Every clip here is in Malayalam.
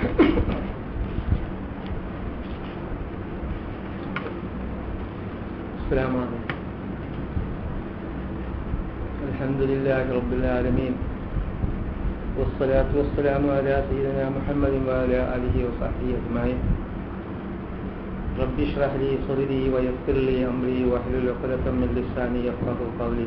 السلام عليكم الحمد لله رب العالمين والصلاة والسلام على سيدنا محمد وعلى آله وصحبه أجمعين رب اشرح لي صدري ويسر لي أمري واحلل عقدة من لساني يفقه قولي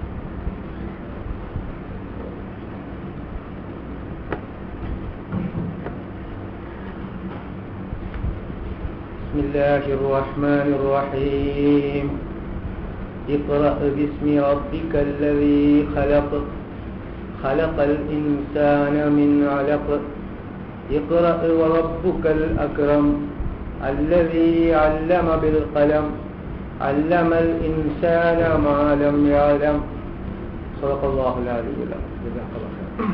بسم الله الرحمن الرحيم اقرأ باسم ربك الذي خلق خلق الإنسان من علق اقرأ وربك الأكرم الذي علم بالقلم علم الإنسان ما لم يعلم صدق الله العلي العظيم جزاك الله خير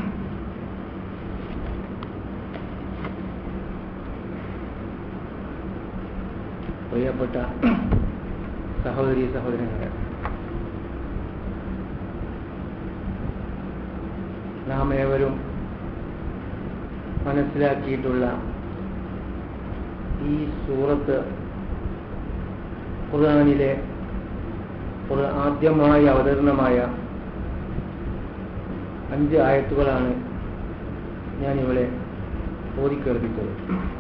പ്രിയപ്പെട്ട സഹോദരി സഹോദരങ്ങളെ നാം ഏവരും മനസ്സിലാക്കിയിട്ടുള്ള ഈ സൂറത്ത് ഖുർആാനിലെ ഒരു ആദ്യമായി അവതരണമായ അഞ്ച് ആയത്തുകളാണ് ഞാനിവിടെ ഓതിക്കേൾപ്പിച്ചത്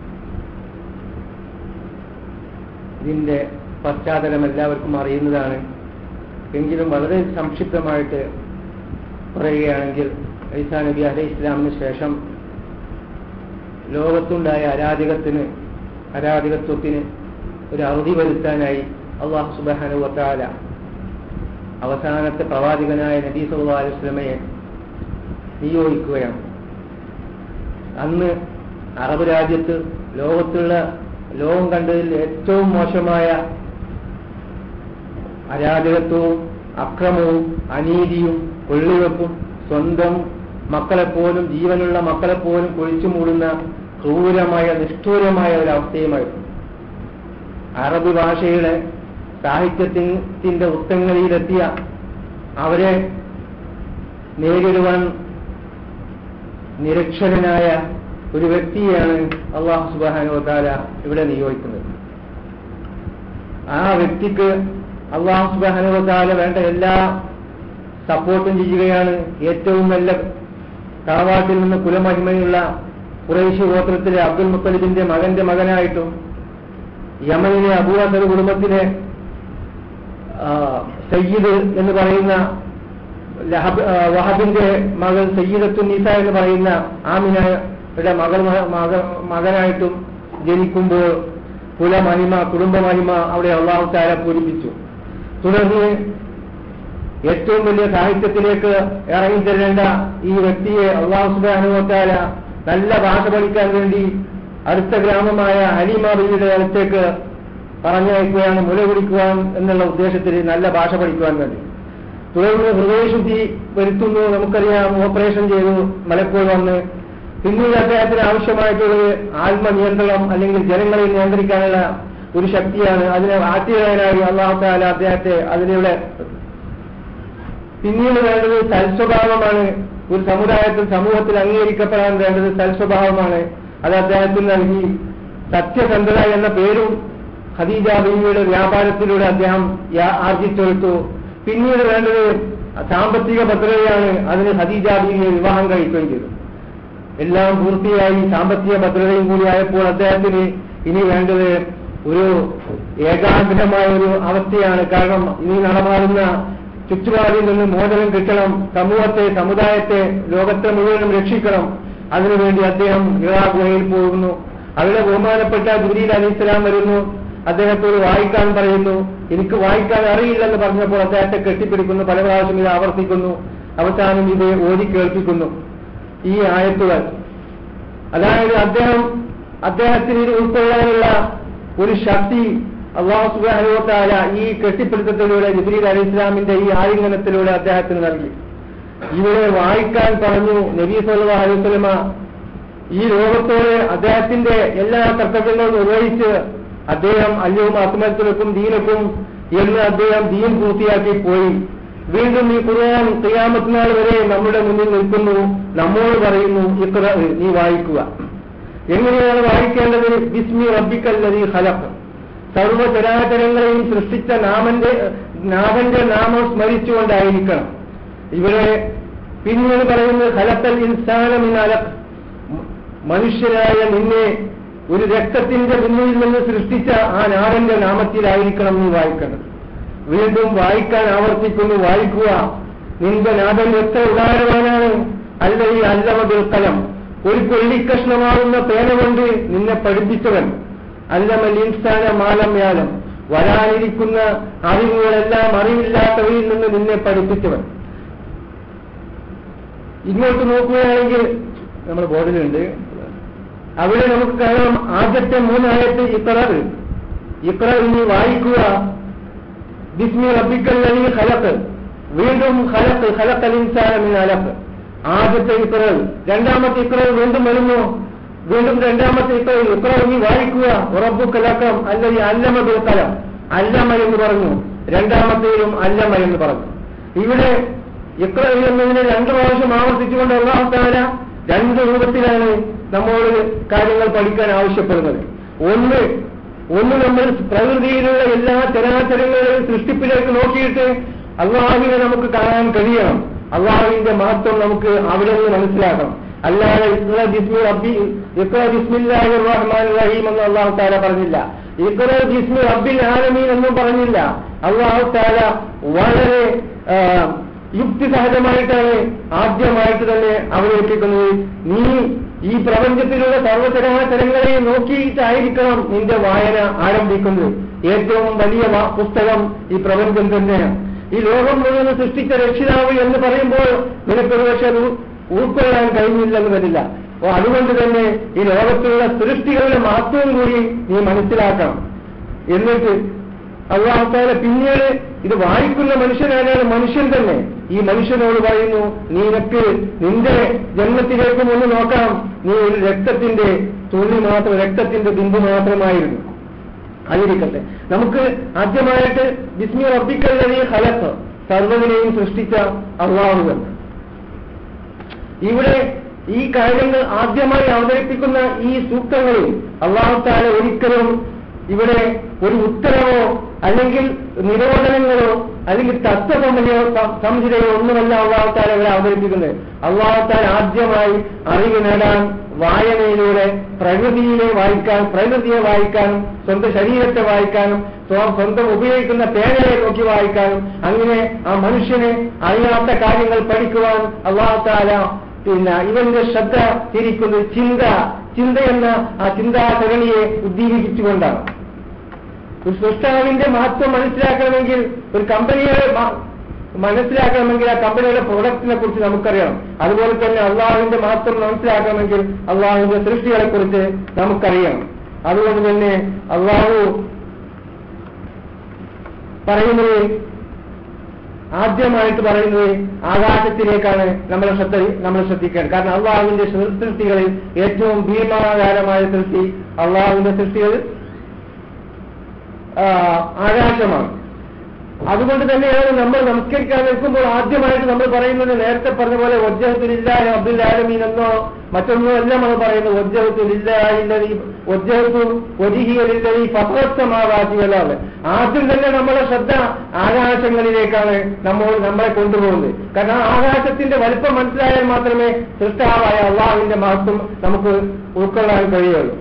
ഇതിന്റെ പശ്ചാത്തലം എല്ലാവർക്കും അറിയുന്നതാണ് എങ്കിലും വളരെ സംക്ഷിപ്തമായിട്ട് പറയുകയാണെങ്കിൽ ഐസാ നബി അലൈഹി ഇസ്ലാമിന് ശേഷം ലോകത്തുണ്ടായ അരാജകത്തിന് അരാജകത്വത്തിന് ഒരു അറുതി വരുത്താനായി അള്ളാഹു സുബാനു വത്താല അവസാനത്തെ പ്രവാചകനായ നബി സല്ലാ അലൈഹി സ്വലമയെ നിയോഗിക്കുകയാണ് അന്ന് അറബ് രാജ്യത്ത് ലോകത്തുള്ള ലോകം കണ്ടതിൽ ഏറ്റവും മോശമായ അരാജകത്വവും അക്രമവും അനീതിയും കൊള്ളിവെപ്പും സ്വന്തം മക്കളെപ്പോലും ജീവനുള്ള മക്കളെപ്പോലും കുഴിച്ചു മൂടുന്ന ക്രൂരമായ നിഷ്ഠൂരമായ ഒരു അവസ്ഥയുമായിരുന്നു അറബ് ഭാഷയുടെ സാഹിത്യത്തിന്റെ ഉത്തങ്ങളിലെത്തിയ അവരെ നേരിടുവാൻ നിരക്ഷരനായ ഒരു വ്യക്തിയാണ് അള്ളാഹു സുബാനുവത്താല ഇവിടെ നിയോഗിക്കുന്നത് ആ വ്യക്തിക്ക് അള്ളാഹു സുബാനുവത്താല വേണ്ട എല്ലാ സപ്പോർട്ടും ചെയ്യുകയാണ് ഏറ്റവും നല്ല തറവാട്ടിൽ നിന്ന് കുലമഹിമയുള്ള കുറേശ്യ ഗോത്രത്തിലെ അബ്ദുൽ മുത്തലിബിന്റെ മകന്റെ മകനായിട്ടും യമനിലെ അബൂബക്കർ കുടുംബത്തിലെ സയ്യിദ് എന്ന് പറയുന്ന വഹബിന്റെ മകൾ സയ്യിദത്തു നിസ എന്ന് പറയുന്ന ആമിനയുടെ മകൾ മകനായിട്ടും ജനിക്കുമ്പോൾ കുലമഹിമ കുടുംബമഹിമ അവിടെ അള്ളാഹു താര പൂരിപ്പിച്ചു തുടർന്ന് ഏറ്റവും വലിയ സാഹിത്യത്തിലേക്ക് ഇറങ്ങിത്തരേണ്ട ഈ വ്യക്തിയെ അള്ളാഹു സുബാനുവത്താല നല്ല ഭാഷ പഠിക്കാൻ വേണ്ടി അടുത്ത ഗ്രാമമായ ഹലിമാബിയുടെ അടുത്തേക്ക് പറഞ്ഞയക്കുകയാണ് മുല കുടിക്കുവാൻ എന്നുള്ള ഉദ്ദേശത്തിൽ നല്ല ഭാഷ പഠിക്കുവാൻ വേണ്ടി തുടർന്ന് ഹൃദയശുദ്ധി വരുത്തുന്നു നമുക്കറിയാം ഓപ്പറേഷൻ ചെയ്തു മലപ്പോൾ വന്ന് പിന്നീട് അദ്ദേഹത്തിന് ആവശ്യമായിട്ടുള്ളത് ആത്മനിയന്ത്രണം അല്ലെങ്കിൽ ജനങ്ങളെ നിയന്ത്രിക്കാനുള്ള ഒരു ശക്തിയാണ് അതിനെ ആറ്റിയനായി അള്ളാഹു താല അദ്ദേഹത്തെ അതിലൂടെ പിന്നീട് വേണ്ടത് സൽസ്വഭാവമാണ് ഒരു സമുദായത്തിൽ സമൂഹത്തിൽ അംഗീകരിക്കപ്പെടാൻ വേണ്ടത് സൽസ്വഭാവമാണ് അത് അദ്ദേഹത്തിന് നൽകി സത്യസന്ധത എന്ന പേരും ഖദീജ ബീവിയുടെ വ്യാപാരത്തിലൂടെ അദ്ദേഹം ആർജിച്ചെടുത്തു പിന്നീട് വേണ്ടത് സാമ്പത്തിക ഭദ്രതയാണ് അതിന് ഖദീജ ബീവിയെ വിവാഹം കഴിക്കുകയും ചെയ്തു എല്ലാം പൂർത്തിയായി സാമ്പത്തിക ഭദ്രതയും കൂടി ആയപ്പോൾ അദ്ദേഹത്തിന് ഇനി വേണ്ടത് ഒരു ഏകാഗ്രമായ ഒരു അവസ്ഥയാണ് കാരണം ഇനി നടമാറുന്ന ചുറ്റുപാടിൽ നിന്ന് മോചനം കിട്ടണം സമൂഹത്തെ സമുദായത്തെ ലോകത്തെ മുഴുവനും രക്ഷിക്കണം അതിനുവേണ്ടി അദ്ദേഹം ഇറാ ഗുഹയിൽ പോകുന്നു അവിടെ ബഹുമാനപ്പെട്ട ജുബീൽ അലി ഇസ്ലാം വരുന്നു അദ്ദേഹത്തോട് വായിക്കാൻ പറയുന്നു എനിക്ക് വായിക്കാൻ അറിയില്ലെന്ന് പറഞ്ഞപ്പോൾ അദ്ദേഹത്തെ കെട്ടിപ്പിടിക്കുന്നു പല പ്രാവശ്യം ഇത് ആവർത്തിക്കുന്നു അവസാനം ഇത് ഓതി കേൾപ്പിക്കുന്നു ഈ ആയത്തുകൾ അതായത് അദ്ദേഹം അദ്ദേഹത്തിന് ഇത് ഉൾക്കൊള്ളാനുള്ള ഒരു ശക്തി അള്ളാഹു സുബാനുവത്താല ഈ കെട്ടിപ്പിടുത്തത്തിലൂടെ ജിബ്രീൽ അലി ഇസ്ലാമിന്റെ ഈ ആലിംഗനത്തിലൂടെ അദ്ദേഹത്തിന് നൽകി ഇവിടെ വായിക്കാൻ പറഞ്ഞു നബീ സല്ലാ അലൈവലമ ഈ ലോകത്തോട് അദ്ദേഹത്തിന്റെ എല്ലാ കർത്തവ്യങ്ങളും നിർവഹിച്ച് അദ്ദേഹം അല്ലവും അക്മലത്തിലൊക്കും ദീനക്കും എന്ന് അദ്ദേഹം ദീൻ പൂർത്തിയാക്കി പോയി വീണ്ടും ഈ ഖുർആൻ ഖിയാമത്ത് നാൾ വരെ നമ്മുടെ മുന്നിൽ നിൽക്കുന്നു നമ്മോട് പറയുന്നു ഇത്ര നീ വായിക്കുക എങ്ങനെയാണ് വായിക്കേണ്ടത് ബിസ്മി റബ്ബിക്കല്ലതി ഖലഖ് സർവചരാചരങ്ങളെയും സൃഷ്ടിച്ച നാമന്റെ നാഥന്റെ നാമം സ്മരിച്ചുകൊണ്ടായിരിക്കണം ഇവിടെ പിന്നീട് പറയുന്നത് ഖലത്തൽ ഇൻസാനമിനലഖ് മനുഷ്യരായ നിന്നെ ഒരു രക്തത്തിന്റെ പിന്നിൽ നിന്ന് സൃഷ്ടിച്ച ആ നാഥന്റെ നാമത്തിലായിരിക്കണം നീ വായിക്കണം വീണ്ടും വായിക്കാൻ ആവർത്തിക്കുന്നു വായിക്കുക നിന്റെ നാഥൻ എത്ര ഉദാരവാനാണ് അല്ല ഈ അല്ലമതിൽ കലം ഒരു കൊള്ളിക്കഷ്ണമാകുന്ന പേന കൊണ്ട് നിന്നെ പഠിപ്പിച്ചവൻ അല്ലമൽ ഇൻസാന മാലം യാലം വരാനിരിക്കുന്ന അറിവുകളെല്ലാം അറിവില്ലാത്തവയിൽ നിന്ന് നിന്നെ പഠിപ്പിച്ചവൻ ഇങ്ങോട്ട് നോക്കുകയാണെങ്കിൽ നമ്മുടെ ബോർഡിലുണ്ട് അവിടെ നമുക്ക് കാണാം ആദ്യത്തെ മൂന്നായത്ത് ഇക്കറർ ഇക്കറ ഇനി വായിക്കുക ബിസ്മി റബ്ബിക്കൽ അലി ഖലഖ് വീണ്ടും ഖലഖ് ഖലഖൽ ഇൻസാന മിൻ അലഖ് ആദ്യത്തെ ഇക്റൽ രണ്ടാമത്തെ ഇക്റൽ വീണ്ടും വരുന്നു വീണ്ടും രണ്ടാമത്തെ ഇക്റൽ ഇക്റൽ നീ വായിക്കുക ഉറബു കലക്കം അല്ലെങ്കിൽ അല്ലമ ദുൽക്കലം അല്ലമ എന്ന് പറഞ്ഞു രണ്ടാമത്തേലും അല്ലമ എന്ന് പറഞ്ഞു ഇവിടെ ഇക്റൽ എന്നതിനെ രണ്ടു പ്രാവശ്യം ആവർത്തിച്ചുകൊണ്ട് അള്ളാഹുത്താല രണ്ട് രൂപത്തിലാണ് നമ്മോട് കാര്യങ്ങൾ പഠിക്കാൻ ആവശ്യപ്പെടുന്നത് ഒന്ന് ഒന്ന് നമ്മൾ പ്രകൃതിയിലുള്ള എല്ലാ ചരാചരങ്ങളുടെയും സൃഷ്ടിപ്പിലേക്ക് നോക്കിയിട്ട് അള്ളാഹുവിനെ നമുക്ക് കാണാൻ കഴിയണം അള്ളാഹുവിന്റെ മഹത്വം നമുക്ക് അവിടെ നിന്ന് മനസ്സിലാക്കണം അല്ലാതെ ഇക്ര ജിസ്മി റബ്ബി ഇക്ര ബിസ്മില്ലാഹി റഹ്മാൻ റഹീം എന്ന് അള്ളാഹു താല പറഞ്ഞില്ല ഇക്ര ജിസ്മി റബ്ബിൽ ആലമീൻ എന്നും പറഞ്ഞില്ല അള്ളാഹു താല വളരെ ആ, യുക്തിസഹജമായിട്ടാണ് ആദ്യമായിട്ട് തന്നെ അവതരിപ്പിക്കുന്നത് നീ ഈ പ്രപഞ്ചത്തിലുള്ള സർവചരാചരങ്ങളെ നോക്കിയിട്ടായിരിക്കണം നിന്റെ വായന ആരംഭിക്കുന്നത് ഏറ്റവും വലിയ വാ- പുസ്തകം ഈ പ്രപഞ്ചം തന്നെയാണ് ഈ ലോകം മുഴുവൻ സൃഷ്ടിച്ച രക്ഷിതാവ് എന്ന് പറയുമ്പോൾ നിനക്കൊരു പക്ഷെ അത് ഉ- ഉൾക്കൊള്ളാൻ കഴിഞ്ഞില്ലെന്ന് വരില്ല അപ്പൊ അതുകൊണ്ട് തന്നെ ഈ ലോകത്തിലുള്ള സൃഷ്ടികളുടെ മഹത്വം കൂടി നീ മനസ്സിലാക്കണം എന്നിട്ട് അള്ളാഹുത്താല പിന്നീട് ഇത് വായിക്കുന്ന മനുഷ്യനാരാണ് മനുഷ്യൻ തന്നെ ഈ മനുഷ്യനോട് പറയുന്നു നിനക്ക് നിന്റെ ജന്മത്തിലേക്ക് ഒന്ന് നോക്കാം നീ ഒരു രക്തത്തിന്റെ തുള്ളി മാത്രം രക്തത്തിന്റെ ബിന്ദു മാത്രമായിരുന്നു അതിരിക്കട്ടെ നമുക്ക് ആദ്യമായിട്ട് ബിസ്മി റബ്ബിക്കല്ലതി ഹലത്ത് സർവ്വതിനെയും സൃഷ്ടിച്ച അള്ളാഹു തന്നെ ഇവിടെ ഈ കാര്യങ്ങൾ ആദ്യമായി അവതരിപ്പിക്കുന്ന ഈ സൂക്തങ്ങളിൽ അള്ളാഹുത്താല ഒരിക്കലും ഇവിടെ ഒരു ഉത്തരവോ അല്ലെങ്കിൽ നിരോധനങ്ങളോ അല്ലെങ്കിൽ തത്വസമയോ സംഹിതയോ ഒന്നുമല്ല അള്ളാഹുത്താല ഇവിടെ അവതരിപ്പിക്കുന്നത് അള്ളാഹുത്താല ആദ്യമായി അറിവ് നേടാൻ വായനയിലൂടെ പ്രകൃതിയിലെ വായിക്കാൻ പ്രകൃതിയെ വായിക്കാനും സ്വന്തം ശരീരത്തെ വായിക്കാനും സ്വ- സ്വന്തം ഉപയോഗിക്കുന്ന പേനയെ നോക്കി വായിക്കാനും അങ്ങനെ ആ മനുഷ്യനെ അറിയാത്ത കാര്യങ്ങൾ പഠിക്കുവാൻ അള്ളാഹുത്താല പിന്നെ ഇവന്റെ ശ്രദ്ധ തിരിക്കുന്നത് ചിന്ത ചിന്ത എന്ന ആ ചിന്താസരണിയെ ഉദ്ദീപിപ്പിച്ചുകൊണ്ടാണ് ഒരു സൃഷ്ടാവിന്റെ മഹത്വം മനസ്സിലാക്കണമെങ്കിൽ ഒരു കമ്പനിയെ മ- മനസ്സിലാക്കണമെങ്കിൽ ആ കമ്പനിയുടെ പ്രൊഡക്റ്റിനെ കുറിച്ച് നമുക്കറിയണം അതുപോലെ തന്നെ അള്ളാഹുവിന്റെ മഹത്വം മനസ്സിലാക്കണമെങ്കിൽ അള്ളാഹുവിന്റെ സൃഷ്ടികളെ കുറിച്ച് നമുക്കറിയണം അതുകൊണ്ട് തന്നെ അള്ളാഹു പറയുന്നത് ആദ്യമായിട്ട് പറയുന്നത് ആകാശത്തിലേക്കാണ് നമ്മളെ ശ്രദ്ധ നമ്മൾ ശ്രദ്ധിക്കേണ്ടത് കാരണം അള്ളാഹുവിന്റെ സൃ- സൃഷ്ടികളിൽ ഏറ്റവും ഭീമാകാരമായ സൃഷ്ടി അള്ളാഹുവിന്റെ സൃഷ്ടികൾ ആ, ആകാശമാണ് അതുകൊണ്ട് തന്നെയാണ് നമ്മൾ നമസ്കരിക്കാൻ നിൽക്കുമ്പോൾ ആദ്യമായിട്ട് നമ്മൾ പറയുന്നത് നേരത്തെ പറഞ്ഞ പോലെ ഒജ്ജഹത്തിലില്ലാഹി അബ്ദുൽ ആലമീൻ എന്നോ മറ്റൊന്നോ അല്ല നമ്മൾ പറയുന്നത് ഒജ്ജഹത്തിലില്ലാഹില്ലതി ഒജ്ജഹത്തു ഒരിഹിയലില്ലതി ഫസമാവാദികളാണ് ആദ്യം തന്നെ നമ്മളെ ശ്രദ്ധ ആകാശങ്ങളിലേക്കാണ് നമ്മൾ നമ്മളെ കൊണ്ടുപോകുന്നത് കാരണം ആ ആകാശത്തിന്റെ വലിപ്പം മനസ്സിലായാൽ മാത്രമേ സൃഷ്ടാവായ അള്ളാഹുവിന്റെ മഹത്വം നമുക്ക് ഉൾക്കൊള്ളാൻ കഴിയുള്ളൂ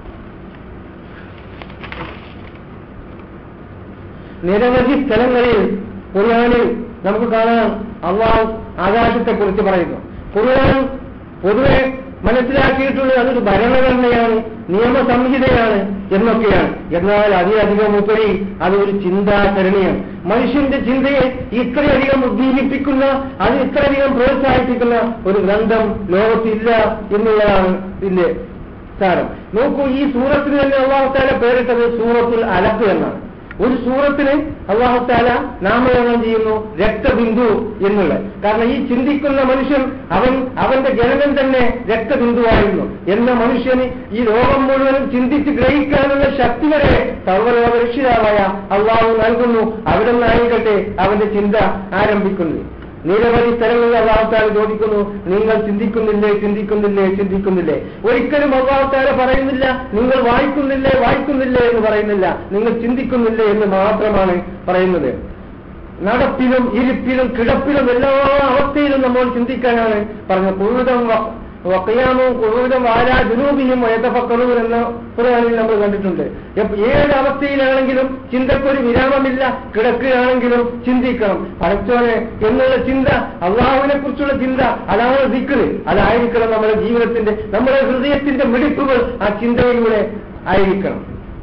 നിരവധി സ്ഥലങ്ങളിൽ ഖുർആാനിൽ നമുക്ക് കാണാം അള്ളാഹു ആകാശത്തെ കുറിച്ച് പറയുന്നു ഖുർആൻ പൊതുവെ മനസ്സിലാക്കിയിട്ടുള്ളത് അതൊരു ഭരണഘടനയാണ് നിയമസംഹിതയാണ് എന്നൊക്കെയാണ് എന്നാൽ അതിലധികം ഉപരി അതൊരു ചിന്താസരണിയാണ് മനുഷ്യന്റെ ചിന്തയെ ഇത്രയധികം ഉദ്ദീപിപ്പിക്കുന്ന അത് ഇത്രയധികം പ്രോത്സാഹിപ്പിക്കുന്ന ഒരു ഗ്രന്ഥം ലോകത്തില്ല എന്നുള്ളതാണ് ഇതിന്റെ സാരം നോക്കൂ ഈ സൂറത്തിന് തന്നെ അള്ളാഹുത്താല പേരിട്ടത് സൂറത്തുൽ അലക്ക് എന്നാണ് ഒരു സൂറത്തിന് അള്ളാഹുത്താല നാമകരണം ചെയ്യുന്നു രക്തബിന്ദു എന്നുള്ളത് കാരണം ഈ ചിന്തിക്കുന്ന മനുഷ്യൻ അവൻ അവന്റെ ജനനം തന്നെ രക്തബിന്ദുവായിരുന്നു എന്ന മനുഷ്യന് ഈ ലോകം മുഴുവനും ചിന്തിച്ച് ഗ്രഹിക്കാനുള്ള ശക്തി വരെ സർവലോക രക്ഷിതാവായ അള്ളാഹു നൽകുന്നു അവിടെ നിന്നായിരിക്കട്ടെ അവന്റെ ചിന്ത ആരംഭിക്കുന്നത് നിരവധി സ്ഥലങ്ങളിൽ അള്ളാഹുത്താല ചോദിക്കുന്നു നിങ്ങൾ ചിന്തിക്കുന്നില്ലേ ചിന്തിക്കുന്നില്ലേ ചിന്തിക്കുന്നില്ലേ ഒരിക്കലും അള്ളാഹുത്താല പറയുന്നില്ല നിങ്ങൾ വായിക്കുന്നില്ലേ വായിക്കുന്നില്ലേ എന്ന് പറയുന്നില്ല നിങ്ങൾ ചിന്തിക്കുന്നില്ലേ എന്ന് മാത്രമാണ് പറയുന്നത് നടപ്പിലും ഇരിപ്പിലും കിടപ്പിലും എല്ലാ അവസ്ഥയിലും നമ്മൾ ചിന്തിക്കാനാണ് പറഞ്ഞത് കുഴുതം വക്കയാമും കുഴുതം വാലാ ജുനൂബിയും വയതഫക്കറും എന്ന ഖുർആനിൽ നമ്മൾ കണ്ടിട്ടുണ്ട് എപ്പ- ഏത് അവസ്ഥയിലാണെങ്കിലും ചിന്തക്കൊരു വിരാമമില്ല കിടക്കുകയാണെങ്കിലും ചിന്തിക്കണം പടച്ചോനെ എന്നുള്ള ചിന്ത അള്ളാഹുവിനെ കുറിച്ചുള്ള ചിന്ത അതാണ് ദിക്കറ് അതായിരിക്കണം നമ്മുടെ ജീവിതത്തിന്റെ നമ്മുടെ ഹൃദയത്തിന്റെ മിടിപ്പുകൾ ആ ചിന്തയിലൂടെ ആയിരിക്കണം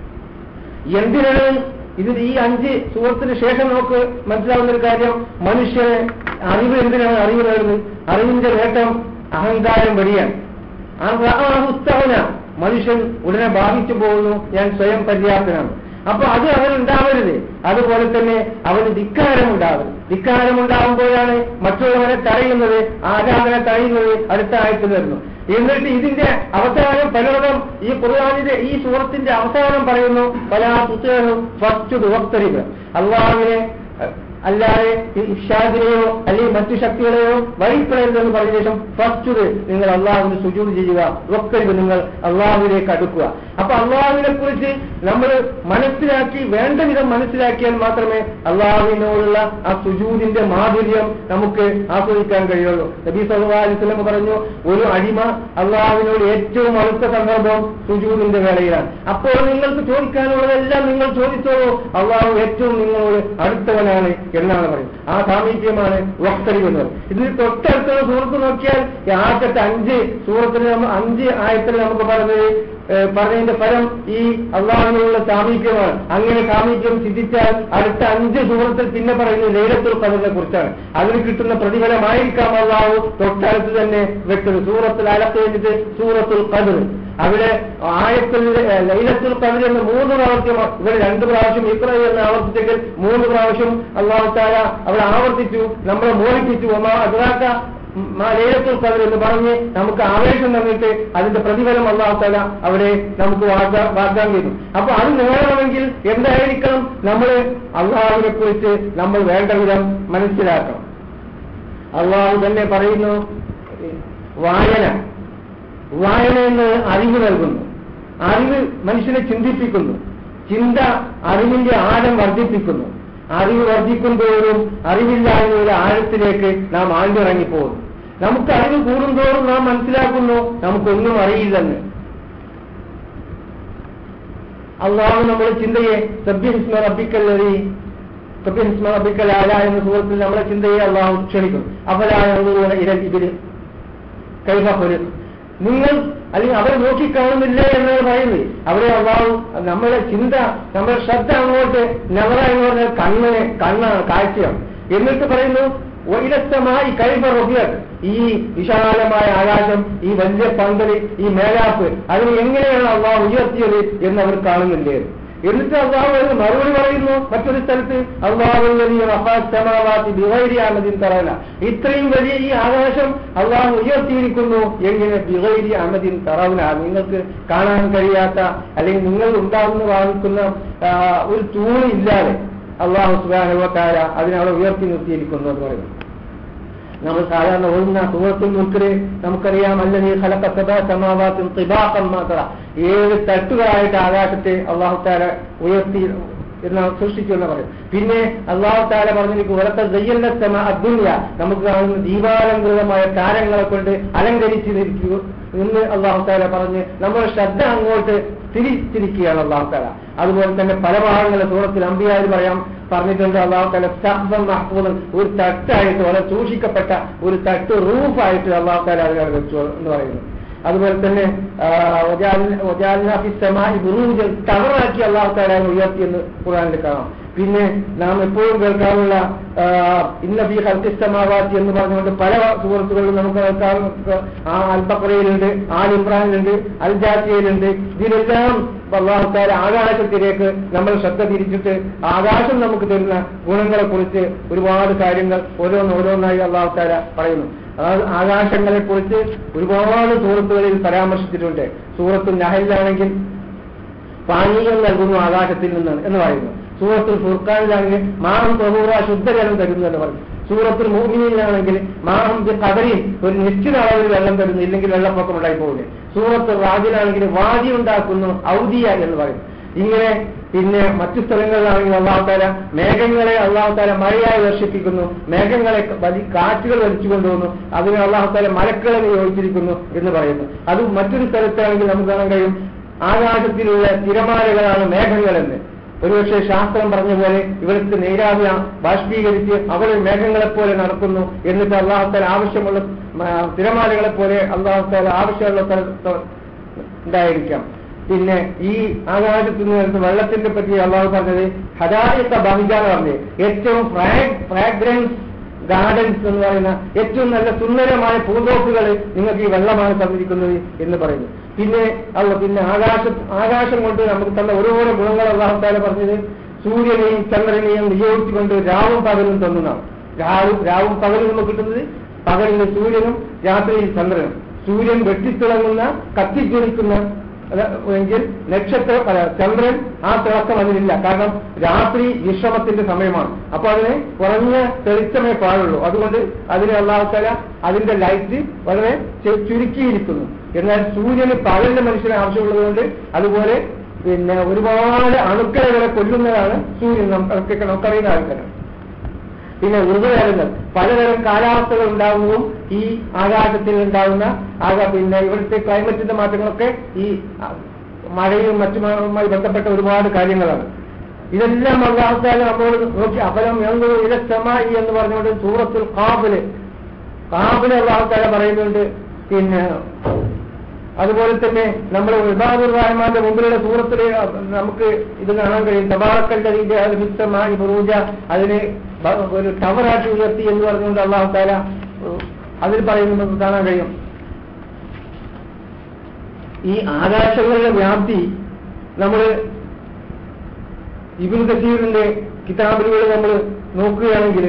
എന്തിനാണ് ഇതിൽ ഈ അഞ്ച് സുഹൃത്തിന് ശേഷം നമുക്ക് മനസ്സിലാവുന്ന ഒരു കാര്യം മനുഷ്യനെ അറിവ് എന്തിനാണ് അറിവ് നേടുന്നത് അറിവിന്റെ നേട്ടം അഹങ്കാരം വഴിയാണ് ആ ഉസ്തവന മനുഷ്യൻ ഉടനെ ബാധിച്ചു പോകുന്നു ഞാൻ സ്വയം പര്യാപ്തനാണ് അപ്പൊ അത് അവൻ ഉണ്ടാവരുത് അതുപോലെ തന്നെ അവന് ധിക്കാരം ഉണ്ടാവരുത് ധിക്കാരം ഉണ്ടാകുമ്പോഴാണ് മറ്റുള്ളവരെ തടയുന്നത് ആരാധന തടയുന്നത് അടുത്ത ആയിട്ട് വരുന്നു എന്നിട്ട് ഇതിന്റെ അവസാനം പലരും ഈ ഖുർആാനിന്റെ ഈ സൂറത്തിന്റെ അവസാനം പറയുന്നു പല പുസ്തകവും ഫസ്റ്റ് വക്തരിവ് അള്ളാഹുവിനെ അഹ്, അല്ലാതെ ഈ ഇഷാദിനെയോ അല്ലെങ്കിൽ മറ്റു ശക്തികളെയോ വഴിപ്പെടരുതെന്ന് പറഞ്ഞ ശേഷം ഫസ്റ്റ് നിങ്ങൾ അള്ളാഹുവിന് സുജൂത് ചെയ്യുക വക്തരിവ് നിങ്ങൾ അള്ളാഹുവിലേക്ക് അടുക്കുക അപ്പൊ അള്ളാഹുവിനെ കുറിച്ച് നമ്മൾ മനസ്സിലാക്കി വേണ്ട വിധം മനസ്സിലാക്കിയാൽ മാത്രമേ അള്ളാഹുവിനോടുള്ള ആ സുജൂദിന്റെ മാധുര്യം നമുക്ക് ആസ്വദിക്കാൻ കഴിയുള്ളൂ നബി സല്ലല്ലാഹു അലൈഹി വസല്ലം പറഞ്ഞു ഒരു അടിമ അള്ളാഹുവിനോട് ഏറ്റവും അടുത്ത സന്ദർഭം സുജൂദിന്റെ വേളയിലാണ് അപ്പോൾ നിങ്ങൾക്ക് ചോദിക്കാനുള്ളതെല്ലാം നിങ്ങൾ ചോദിച്ചോളൂ അള്ളാഹു ഏറ്റവും നിങ്ങളോട് അടുത്തവനാണ് എന്നാണ് പറയുന്നത് ആ സാമീപ്യമാണ് വക്തരി എന്നത് ഇതിന് തൊട്ടടുത്തുള്ള സുഹൃത്ത് നോക്കിയാൽ ഈ ആദ്യത്തെ അഞ്ച് സൂറത്തിന് നമ്മ- അഞ്ച് ആയത്തിൽ നമുക്ക് പറഞ്ഞത് ഏഹ് പറഞ്ഞതിന്റെ ഫലം ഈ അള്ളാഹുവിനുള്ള സാമീപ്യമാണ് അങ്ങനെ സാമീപ്യം ചിന്തിച്ചാൽ അടുത്ത അഞ്ച് സൂറത്തിൽ പിന്നെ പറയുന്നത് ലൈലത്തുൽ ഖദറിനെ കുറിച്ചാണ് അതിന് കിട്ടുന്ന പ്രതിഫലമായിരിക്കാം അള്ളാഹു തൊട്ടടുത്ത് തന്നെ വെച്ചത് സൂറത്തിൽ അലക്കഴിഞ്ഞിട്ട് സൂറത്തുൽ ഖദർ അവിടെ ആയത്തിൽ ഏഹ് ലൈലത്തുൽ ഖദർ എന്ന് മൂന്ന് പ്രാവശ്യം ഇവിടെ രണ്ട് പ്രാവശ്യം ഇത്ര എന്ന് ആവർത്തിച്ചെങ്കിൽ മൂന്ന് പ്രാവശ്യം അള്ളാഹു താല അവിടെ ആവർത്തിച്ചു നമ്മളെ മോഹിപ്പിച്ചു ഒന്നാ അതിനാക്ക ലൈലത്തുൽ ഖദർ എന്ന് പറഞ്ഞ് നമുക്ക് ആവേശം തന്നിട്ട് അതിന്റെ പ്രതിഫലം അള്ളാഹുത്തല അവിടെ നമുക്ക് വാഗ്ദാ- വാഗ്ദാനം ചെയ്തു അപ്പൊ അത് നേടണമെങ്കിൽ എന്തായിരിക്കണം നമ്മൾ അള്ളാഹുവിനെ കുറിച്ച് നമ്മൾ വേണ്ട വിധം മനസ്സിലാക്കണം അള്ളാഹു തന്നെ പറയുന്നു വായന വായന എന്ന് അറിവ് നൽകുന്നു അറിവ് മനുഷ്യനെ ചിന്തിപ്പിക്കുന്നു ചിന്ത അറിവിന്റെ ആഴം വർദ്ധിപ്പിക്കുന്നു അറിവ് വർദ്ധിക്കുമ്പോഴും അറിവില്ലായ്മയുടെ ആഴത്തിലേക്ക് നാം ആഴ്ന്നിറങ്ങിപ്പോകുന്നു നമുക്ക് അറിവ് കൂടുന്തോറും നാം മനസ്സിലാക്കുന്നു നമുക്കൊന്നും അറിയില്ലെന്ന് അള്ളാഹു നമ്മുടെ ചിന്തയെ സഭ്യഹിസ്മ റബ്ബിക്കല്ലതി സഭ്യഹിസ്മ റബ്ബിക്കൽ ആല എന്ന സുഹൃത്തിൽ നമ്മുടെ ചിന്തയെ അള്ളാഹു ക്ഷണിക്കും അവലായ ഇരൽ ഇതിന് കൈഫുര് നിങ്ങൾ അല്ലെങ്കിൽ അവരെ നോക്കിക്കാണുന്നില്ലേ എന്നാണ് പറയുന്നത് അവരെ അള്ളാഹു നമ്മുടെ ചിന്ത നമ്മുടെ ശ്രദ്ധ അങ്ങോട്ട് നവറ എന്ന് പറഞ്ഞാൽ കണ്ണിന് കണ്ണാണ് കാഴ്ചയാണ് എന്നിട്ട് പറയുന്നു വൈരസ്തമായി കൈഫ റബിയത് ഈ വിശാലമായ ആകാശം ഈ വലിയ പന്തല് ഈ മേലാപ്പ് അതിന് എങ്ങനെയാണ് അള്ളാഹു ഉയർത്തിയത് എന്ന് അവർ കാണുന്നില്ലേ എന്നിട്ട് അള്ളാഹു അതിന് മറുപടി പറയുന്നു മറ്റൊരു സ്ഥലത്ത് അള്ളാഹു വലിയ മഹാസമാവാത്തി ബിഹൈരി തറല ഇത്രയും വലിയ ഈ ആകാശം അള്ളാഹു ഉയർത്തിയിരിക്കുന്നു എങ്ങനെ ബിഹൈരി അഹമ്മദിൻ തറവന നിങ്ങൾക്ക് കാണാൻ കഴിയാത്ത അല്ലെങ്കിൽ നിങ്ങൾ ഉണ്ടാകുന്ന ഭാവിക്കുന്ന ആ, ഒരു തൂണ് ഇല്ലാതെ അള്ളാഹു സുബാനുവത്താര അതിനവിടെ ഉയർത്തി നിർത്തിയിരിക്കുന്നു എന്ന് പറയുന്നു നമ്മൾ സാധാരണ ഓടുന്ന സൂറത്തുൽ മുൽക്കില് നമുക്കറിയാം അല്ലെങ്കിൽ ഖലഖ സമാവാത്തും തിബാഖം മാത്ര ഏഴ് തട്ടുകളായിട്ട് ആകാശത്തെ അള്ളാഹു താല ഉയർത്തി എന്ന് സൃഷ്ടിച്ചു എന്ന് പറയും പിന്നെ അള്ളാഹു താല പറഞ്ഞിരിക്കും ഉറത്ത ദയ്യല്ലത്തമ അദ്ദുന്യ നമുക്ക് കാണുന്ന ദീപാലങ്കൃതമായ താരങ്ങളെ കൊണ്ട് അലങ്കരിച്ചിരിക്കൂ എന്ന് അള്ളാഹു താല പറഞ്ഞ് നമ്മുടെ ശ്രദ്ധ അങ്ങോട്ട് തിരിച്ചിരിക്കുകയാണ് അള്ളാഹു താല അതുപോലെ തന്നെ പല ഭാഗങ്ങളെ സൂറത്തിൽ അമ്പിയാർ പറയാം പറഞ്ഞിട്ടുണ്ട് അള്ളാഹു താല സഹ്ബം മഹ്ഫൂദൻ ഒരു തട്ടായിട്ട് വളരെ സൂക്ഷിക്കപ്പെട്ട ഒരു തട്ട് റൂഫായിട്ട് അള്ളാഹു താല അതിനവിടെ വെച്ചു എന്ന് പറയുന്നു അതുപോലെ തന്നെ ടവറാക്കി അള്ളാഹു താല ഉയർത്തിയെന്ന് ഖുറാനിൽ കാണാം പിന്നെ നാം എപ്പോഴും കേൾക്കാറുള്ള ആ, ഇന്ന ഫി ഹൽക്കിസ്തമാവാത്തി എന്ന് പറഞ്ഞുകൊണ്ട് പല സുഹൃത്തുക്കളിലും നമുക്ക് കേൾക്കാം ആ അൽബക്കറയിലുണ്ട് ആൽ ഇമ്രാനിലുണ്ട് അൽ ജാത്തിയയിലുണ്ട് ഇതിലെല്ലാം അള്ളാഹുത്താര ആകാശത്തിലേക്ക് നമ്മൾ ശ്രദ്ധ തിരിച്ചിട്ട് ആകാശം നമുക്ക് തരുന്ന ഗുണങ്ങളെ കുറിച്ച് ഒരുപാട് കാര്യങ്ങൾ ഓരോന്ന് ഓരോന്നായി അള്ളാഹുത്താര പറയുന്നു അതായത് ആകാശങ്ങളെ കുറിച്ച് ഒരുപാട് സുഹൃത്തുക്കളിൽ പരാമർശിച്ചിട്ടുണ്ട് സൂറത്ത് നഹലിലാണെങ്കിൽ പാനീയം നൽകുന്നു ആകാശത്തിൽ നിന്നാണ് എന്ന് പറയുന്നു സൂറത്തുൽ ഫുർഖാനിലാണെങ്കിൽ മാഹം പ്രഭൂറ ശുദ്ധജലം തരുന്നു എന്ന് പറയും സൂറത്തുൽ മോഹിനിയിലാണെങ്കിൽ മാഹം കടലിൽ ഒരു നിശ്ചിത അളവിൽ വെള്ളം തരുന്നു ഇല്ലെങ്കിൽ വെള്ളപ്പൊക്കം ഉണ്ടായി പോകില്ലേ സൂറത്ത് റാജിലാണെങ്കിൽ വാജി ഉണ്ടാക്കുന്നു ഔദിയ എന്ന് പറയും ഇങ്ങനെ പിന്നെ മറ്റു സ്ഥലങ്ങളിലാണെങ്കിൽ അള്ളാഹുത്താല മേഘങ്ങളെ അള്ളാഹുത്താല മഴയായി വർഷിപ്പിക്കുന്നു മേഘങ്ങളെ വലി കാറ്റുകൾ വലിച്ചു കൊണ്ടുവന്നു അതിനെ അള്ളാഹുത്താല മലക്കളെ നിയോഗിച്ചിരിക്കുന്നു എന്ന് പറയുന്നു അത് മറ്റൊരു സ്ഥലത്താണെങ്കിൽ നമുക്ക് കാണാൻ കഴിയും ആകാശത്തിലുള്ള തിരമാലകളാണ് മേഘങ്ങളെന്ന് ഒരുപക്ഷെ ശാസ്ത്രം പറഞ്ഞ പോലെ ഇവിടുത്തെ നീരാവി ബാഷ്പീകരിച്ച് അവിടെ മേഘങ്ങളെപ്പോലെ നടക്കുന്നു എന്നിട്ട് അള്ളാഹുത്താല ആവശ്യമുള്ള ആ, തിരമാലകളെ പോലെ അള്ളാഹുത്താല ആവശ്യമുള്ള സ്ഥലത്ത് ഉണ്ടായിരിക്കാം പിന്നെ ഈ ആകാശത്തിൽ നിന്ന് വെള്ളത്തിന്റെ പറ്റി അള്ളാഹു പറഞ്ഞത് ഹദായത്ത ബഹിജ എന്ന് പറഞ്ഞത് ഏറ്റവും ഫ്രാഗ്രൻസ് ഗാർഡൻസ് എന്ന് പറയുന്ന ഏറ്റവും നല്ല സുന്ദരമായ പൂന്തോപ്പുകൾ നിങ്ങൾക്ക് ഈ വെള്ളമാണ് തന്നിരിക്കുന്നത് എന്ന് പറയുന്നു പിന്നെ അല്ല പിന്നെ ആകാശം ആകാശം കൊണ്ട് നമുക്ക് തന്ന ഓരോരോ ഗുണങ്ങൾ അള്ളാഹുത്താല പറഞ്ഞത് സൂര്യനെയും ചന്ദ്രനെയും നിയോഗിച്ചുകൊണ്ട് രാവും പകലും തന്നതാണ് രാവും രാവും പകലും നമുക്ക് കിട്ടുന്നത് പകലിന് സൂര്യനും രാത്രിയിൽ ചന്ദ്രനും സൂര്യൻ വെട്ടിത്തിളങ്ങുന്ന കത്തിജ്വലിക്കുന്ന അത് എങ്കിൽ നക്ഷത്ര അല്ല, ചന്ദ്രൻ ആ തിളക്കം അതിനില്ല കാരണം രാത്രി വിശ്രമത്തിന്റെ സമയമാണ് അപ്പൊ അതിന് കുറഞ്ഞ തെളിച്ചമേ പാടുള്ളൂ അതുകൊണ്ട് അതിന് അള്ളാഹുത്തല അതിന്റെ ലൈറ്റ് വളരെ ചെ- ചുരുക്കിയിരിക്കുന്നു എന്നാൽ സൂര്യന് പകലിന്റെ മനുഷ്യന് ആവശ്യമുള്ളതുകൊണ്ട് അതുപോലെ പിന്നെ ഒരുപാട് അണുക്കളെ വരെ കൊല്ലുന്നതാണ് സൂര്യൻ നമുക്കൊക്കെ നമുക്കറിയുന്ന ആൾക്കാരാണ് പിന്നെ ഋതുകാലങ്ങൾ പലതരം കാലാവസ്ഥകൾ ഉണ്ടാകുന്നതും ഈ ആകാശത്തിൽ ഉണ്ടാകുന്ന ആകാ പിന്നെ ഇവിടുത്തെ ക്ലൈമറ്റിന്റെ മാറ്റങ്ങളൊക്കെ ഈ ആ, മഴയും മറ്റുമായി ബന്ധപ്പെട്ട ഒരുപാട് കാര്യങ്ങളാണ് ഇതെല്ലാം അള്ളാഹുത്താല നമ്മളോട് നോക്കി അഫലം എന്തോ ഇലച്ചമായി എന്ന് പറഞ്ഞുകൊണ്ട് സൂറത്തിൽ കാബില് കാബില് അള്ളാഹുത്താല പറയുന്നുണ്ട് പിന്നെ അതുപോലെ തന്നെ നമ്മൾ ഇബാദുർ റഹ്മാന്റെ മുമ്പിലുള്ള സൂറത്തില് നമുക്ക് ഇത് കാണാൻ കഴിയും തബാറക്കന്റെ അത് മിസ്സമായി ബുറൂജ അതിന് ബ- ഒരു ടവറാക്കി ഉയർത്തി എന്ന് പറഞ്ഞുകൊണ്ട് അള്ളാഹു താല അതിൽ പറയുന്നത് നമുക്ക് കാണാൻ കഴിയും ഈ ആകാശങ്ങളുടെ വ്യാപ്തി നമ്മൾ ഇബിൻ കസീറിന്റെ കിതാബുകൾ നമ്മൾ നോക്കുകയാണെങ്കിൽ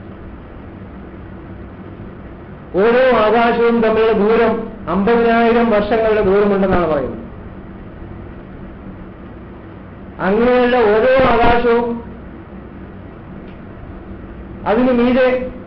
ഓരോ ആകാശവും തമ്മിലുള്ള ദൂരം അമ്പതിനായിരം വർഷങ്ങളുടെ ദൂരമുണ്ടെന്നാണ് പറയുന്നത് അങ്ങനെയുള്ള ഓരോ ആകാശവും അതിന് മീതെ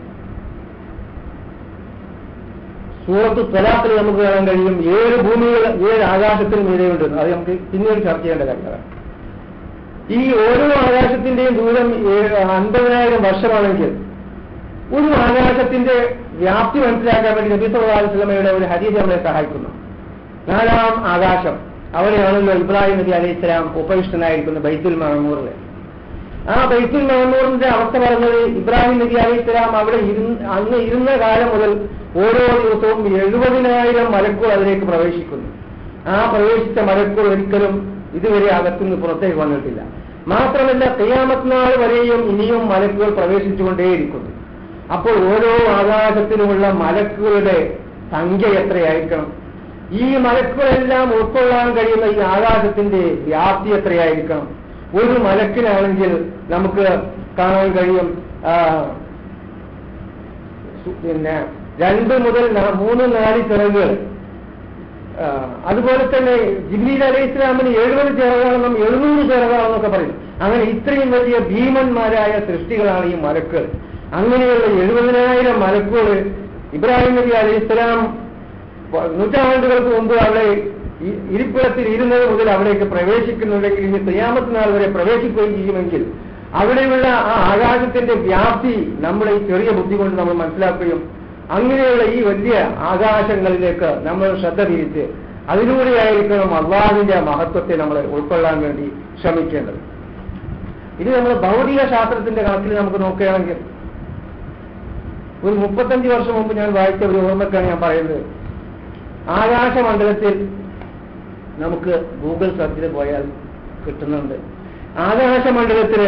സൂറത്ത് തലാത്തിൽ നമുക്ക് കാണാൻ കഴിയും ഏഴ് ഭൂമികൾ ഏഴ് ആകാശത്തിന് മീതെയുണ്ട് അത് നമുക്ക് പിന്നീട് ചർച്ച ചെയ്യേണ്ട കാര്യങ്ങളാണ് ഈ ഓരോ ആകാശത്തിന്റെയും ദൂരം ഏഴ് അൻപതിനായിരം വർഷമാണെങ്കിൽ ഒരു ആകാശത്തിന്റെ വ്യാപ്തി മനസ്സിലാക്കാൻ വേണ്ടി നബി സല്ലല്ലാഹു അലൈഹി വസല്ലമയുടെ ഒരു ഹദീസ് നമ്മളെ സഹായിക്കുന്നു നാലാം ആകാശം അവിടെയാണല്ലോ ഇബ്രാഹിം നബി അലൈഹി സ്വലാം ഉപവിഷ്ടനായിരിക്കുന്ന ബൈത്തുൽ മഹമൂറിൽ ആ ബൈത്തുൽ മഹമൂറിന്റെ അവസ്ഥ പറഞ്ഞത് ഇബ്രാഹിം നബി അലൈഹി സ്വലാം അവിടെ ഇരുന്ന് അന്ന് ഇരുന്ന കാലം മുതൽ ഓരോ ദിവസവും എഴുപതിനായിരം മലക്കുകൾ അതിലേക്ക് പ്രവേശിക്കുന്നു ആ പ്രവേശിച്ച മലക്കുകൾ ഒരിക്കലും ഇതുവരെ അകത്തുനിന്ന് പുറത്തേക്ക് വന്നിട്ടില്ല മാത്രമല്ല തെയ്യാമത്ത് നാൾ വരെയും ഇനിയും മലക്കുകൾ പ്രവേശിച്ചുകൊണ്ടേയിരിക്കുന്നു അപ്പോൾ ഓരോ ആകാശത്തിലുമുള്ള മലക്കുകളുടെ സംഖ്യ എത്രയായിരിക്കണം ഈ മലക്കുകളെല്ലാം ഉൾക്കൊള്ളാൻ കഴിയുന്ന ഈ ആകാശത്തിന്റെ വ്യാപ്തി എത്രയായിരിക്കണം ഒരു മലക്കിനാണെങ്കിൽ നമുക്ക് കാണാൻ കഴിയും ആ, സു- പിന്നെ രണ്ട് മുതൽ ന- മൂന്ന് നാല് ചിറകുകൾ ആ, അതുപോലെ തന്നെ ജിബ്രീൽ അലൈഹി ഇസ്ലാമിന് എഴുപത് ചിറകാണെന്നും എഴുന്നൂറ് ചിറകാണെന്നൊക്കെ പറയും അങ്ങനെ ഇത്രയും വലിയ ഭീമന്മാരായ സൃഷ്ടികളാണ് ഈ മലക്കുകൾ അങ്ങനെയുള്ള എഴുപതിനായിരം മലക്കുകൾ ഇബ്രാഹിം നബി അലൈഹി ഇസ്ലാം നൂറ്റാണ്ടുകൾക്ക് മുമ്പ് അവിടെ ഇ- ഇരിപ്പിടത്തിൽ ഇരുന്നത് മുതൽ അവിടേക്ക് പ്രവേശിക്കുന്നുണ്ടെങ്കിൽ ഇനി തെയ്യാമത്ത് നാൾ വരെ പ്രവേശിക്കുകയും ചെയ്യുമെങ്കിൽ അവിടെയുള്ള ആ ആകാശത്തിന്റെ വ്യാപ്തി നമ്മുടെ ഈ ചെറിയ ബുദ്ധി കൊണ്ട് നമ്മൾ മനസ്സിലാക്കുകയും അങ്ങനെയുള്ള ഈ വലിയ ആകാശങ്ങളിലേക്ക് നമ്മൾ ശ്രദ്ധ തിരിച്ച് അതിലൂടെയായിരിക്കണം അള്ളാഹുവിന്റെ മഹത്വത്തെ നമ്മൾ ഉൾക്കൊള്ളാൻ വേണ്ടി ശ്രമിക്കേണ്ടത് ഇത് നമ്മൾ ഭൗതിക ശാസ്ത്രത്തിന്റെ കണക്കിൽ നമുക്ക് നോക്കുകയാണെങ്കിൽ ഒരു മുപ്പത്തഞ്ച് വർഷം മുമ്പ് ഞാൻ വായിച്ച ഒരു ഓർമ്മക്കാണ് ഞാൻ പറയുന്നത് ആകാശമണ്ഡലത്തിൽ നമുക്ക് ഗൂഗിൾ സെർച്ചിൽ പോയാൽ കിട്ടുന്നുണ്ട് ആകാശമണ്ഡലത്തില്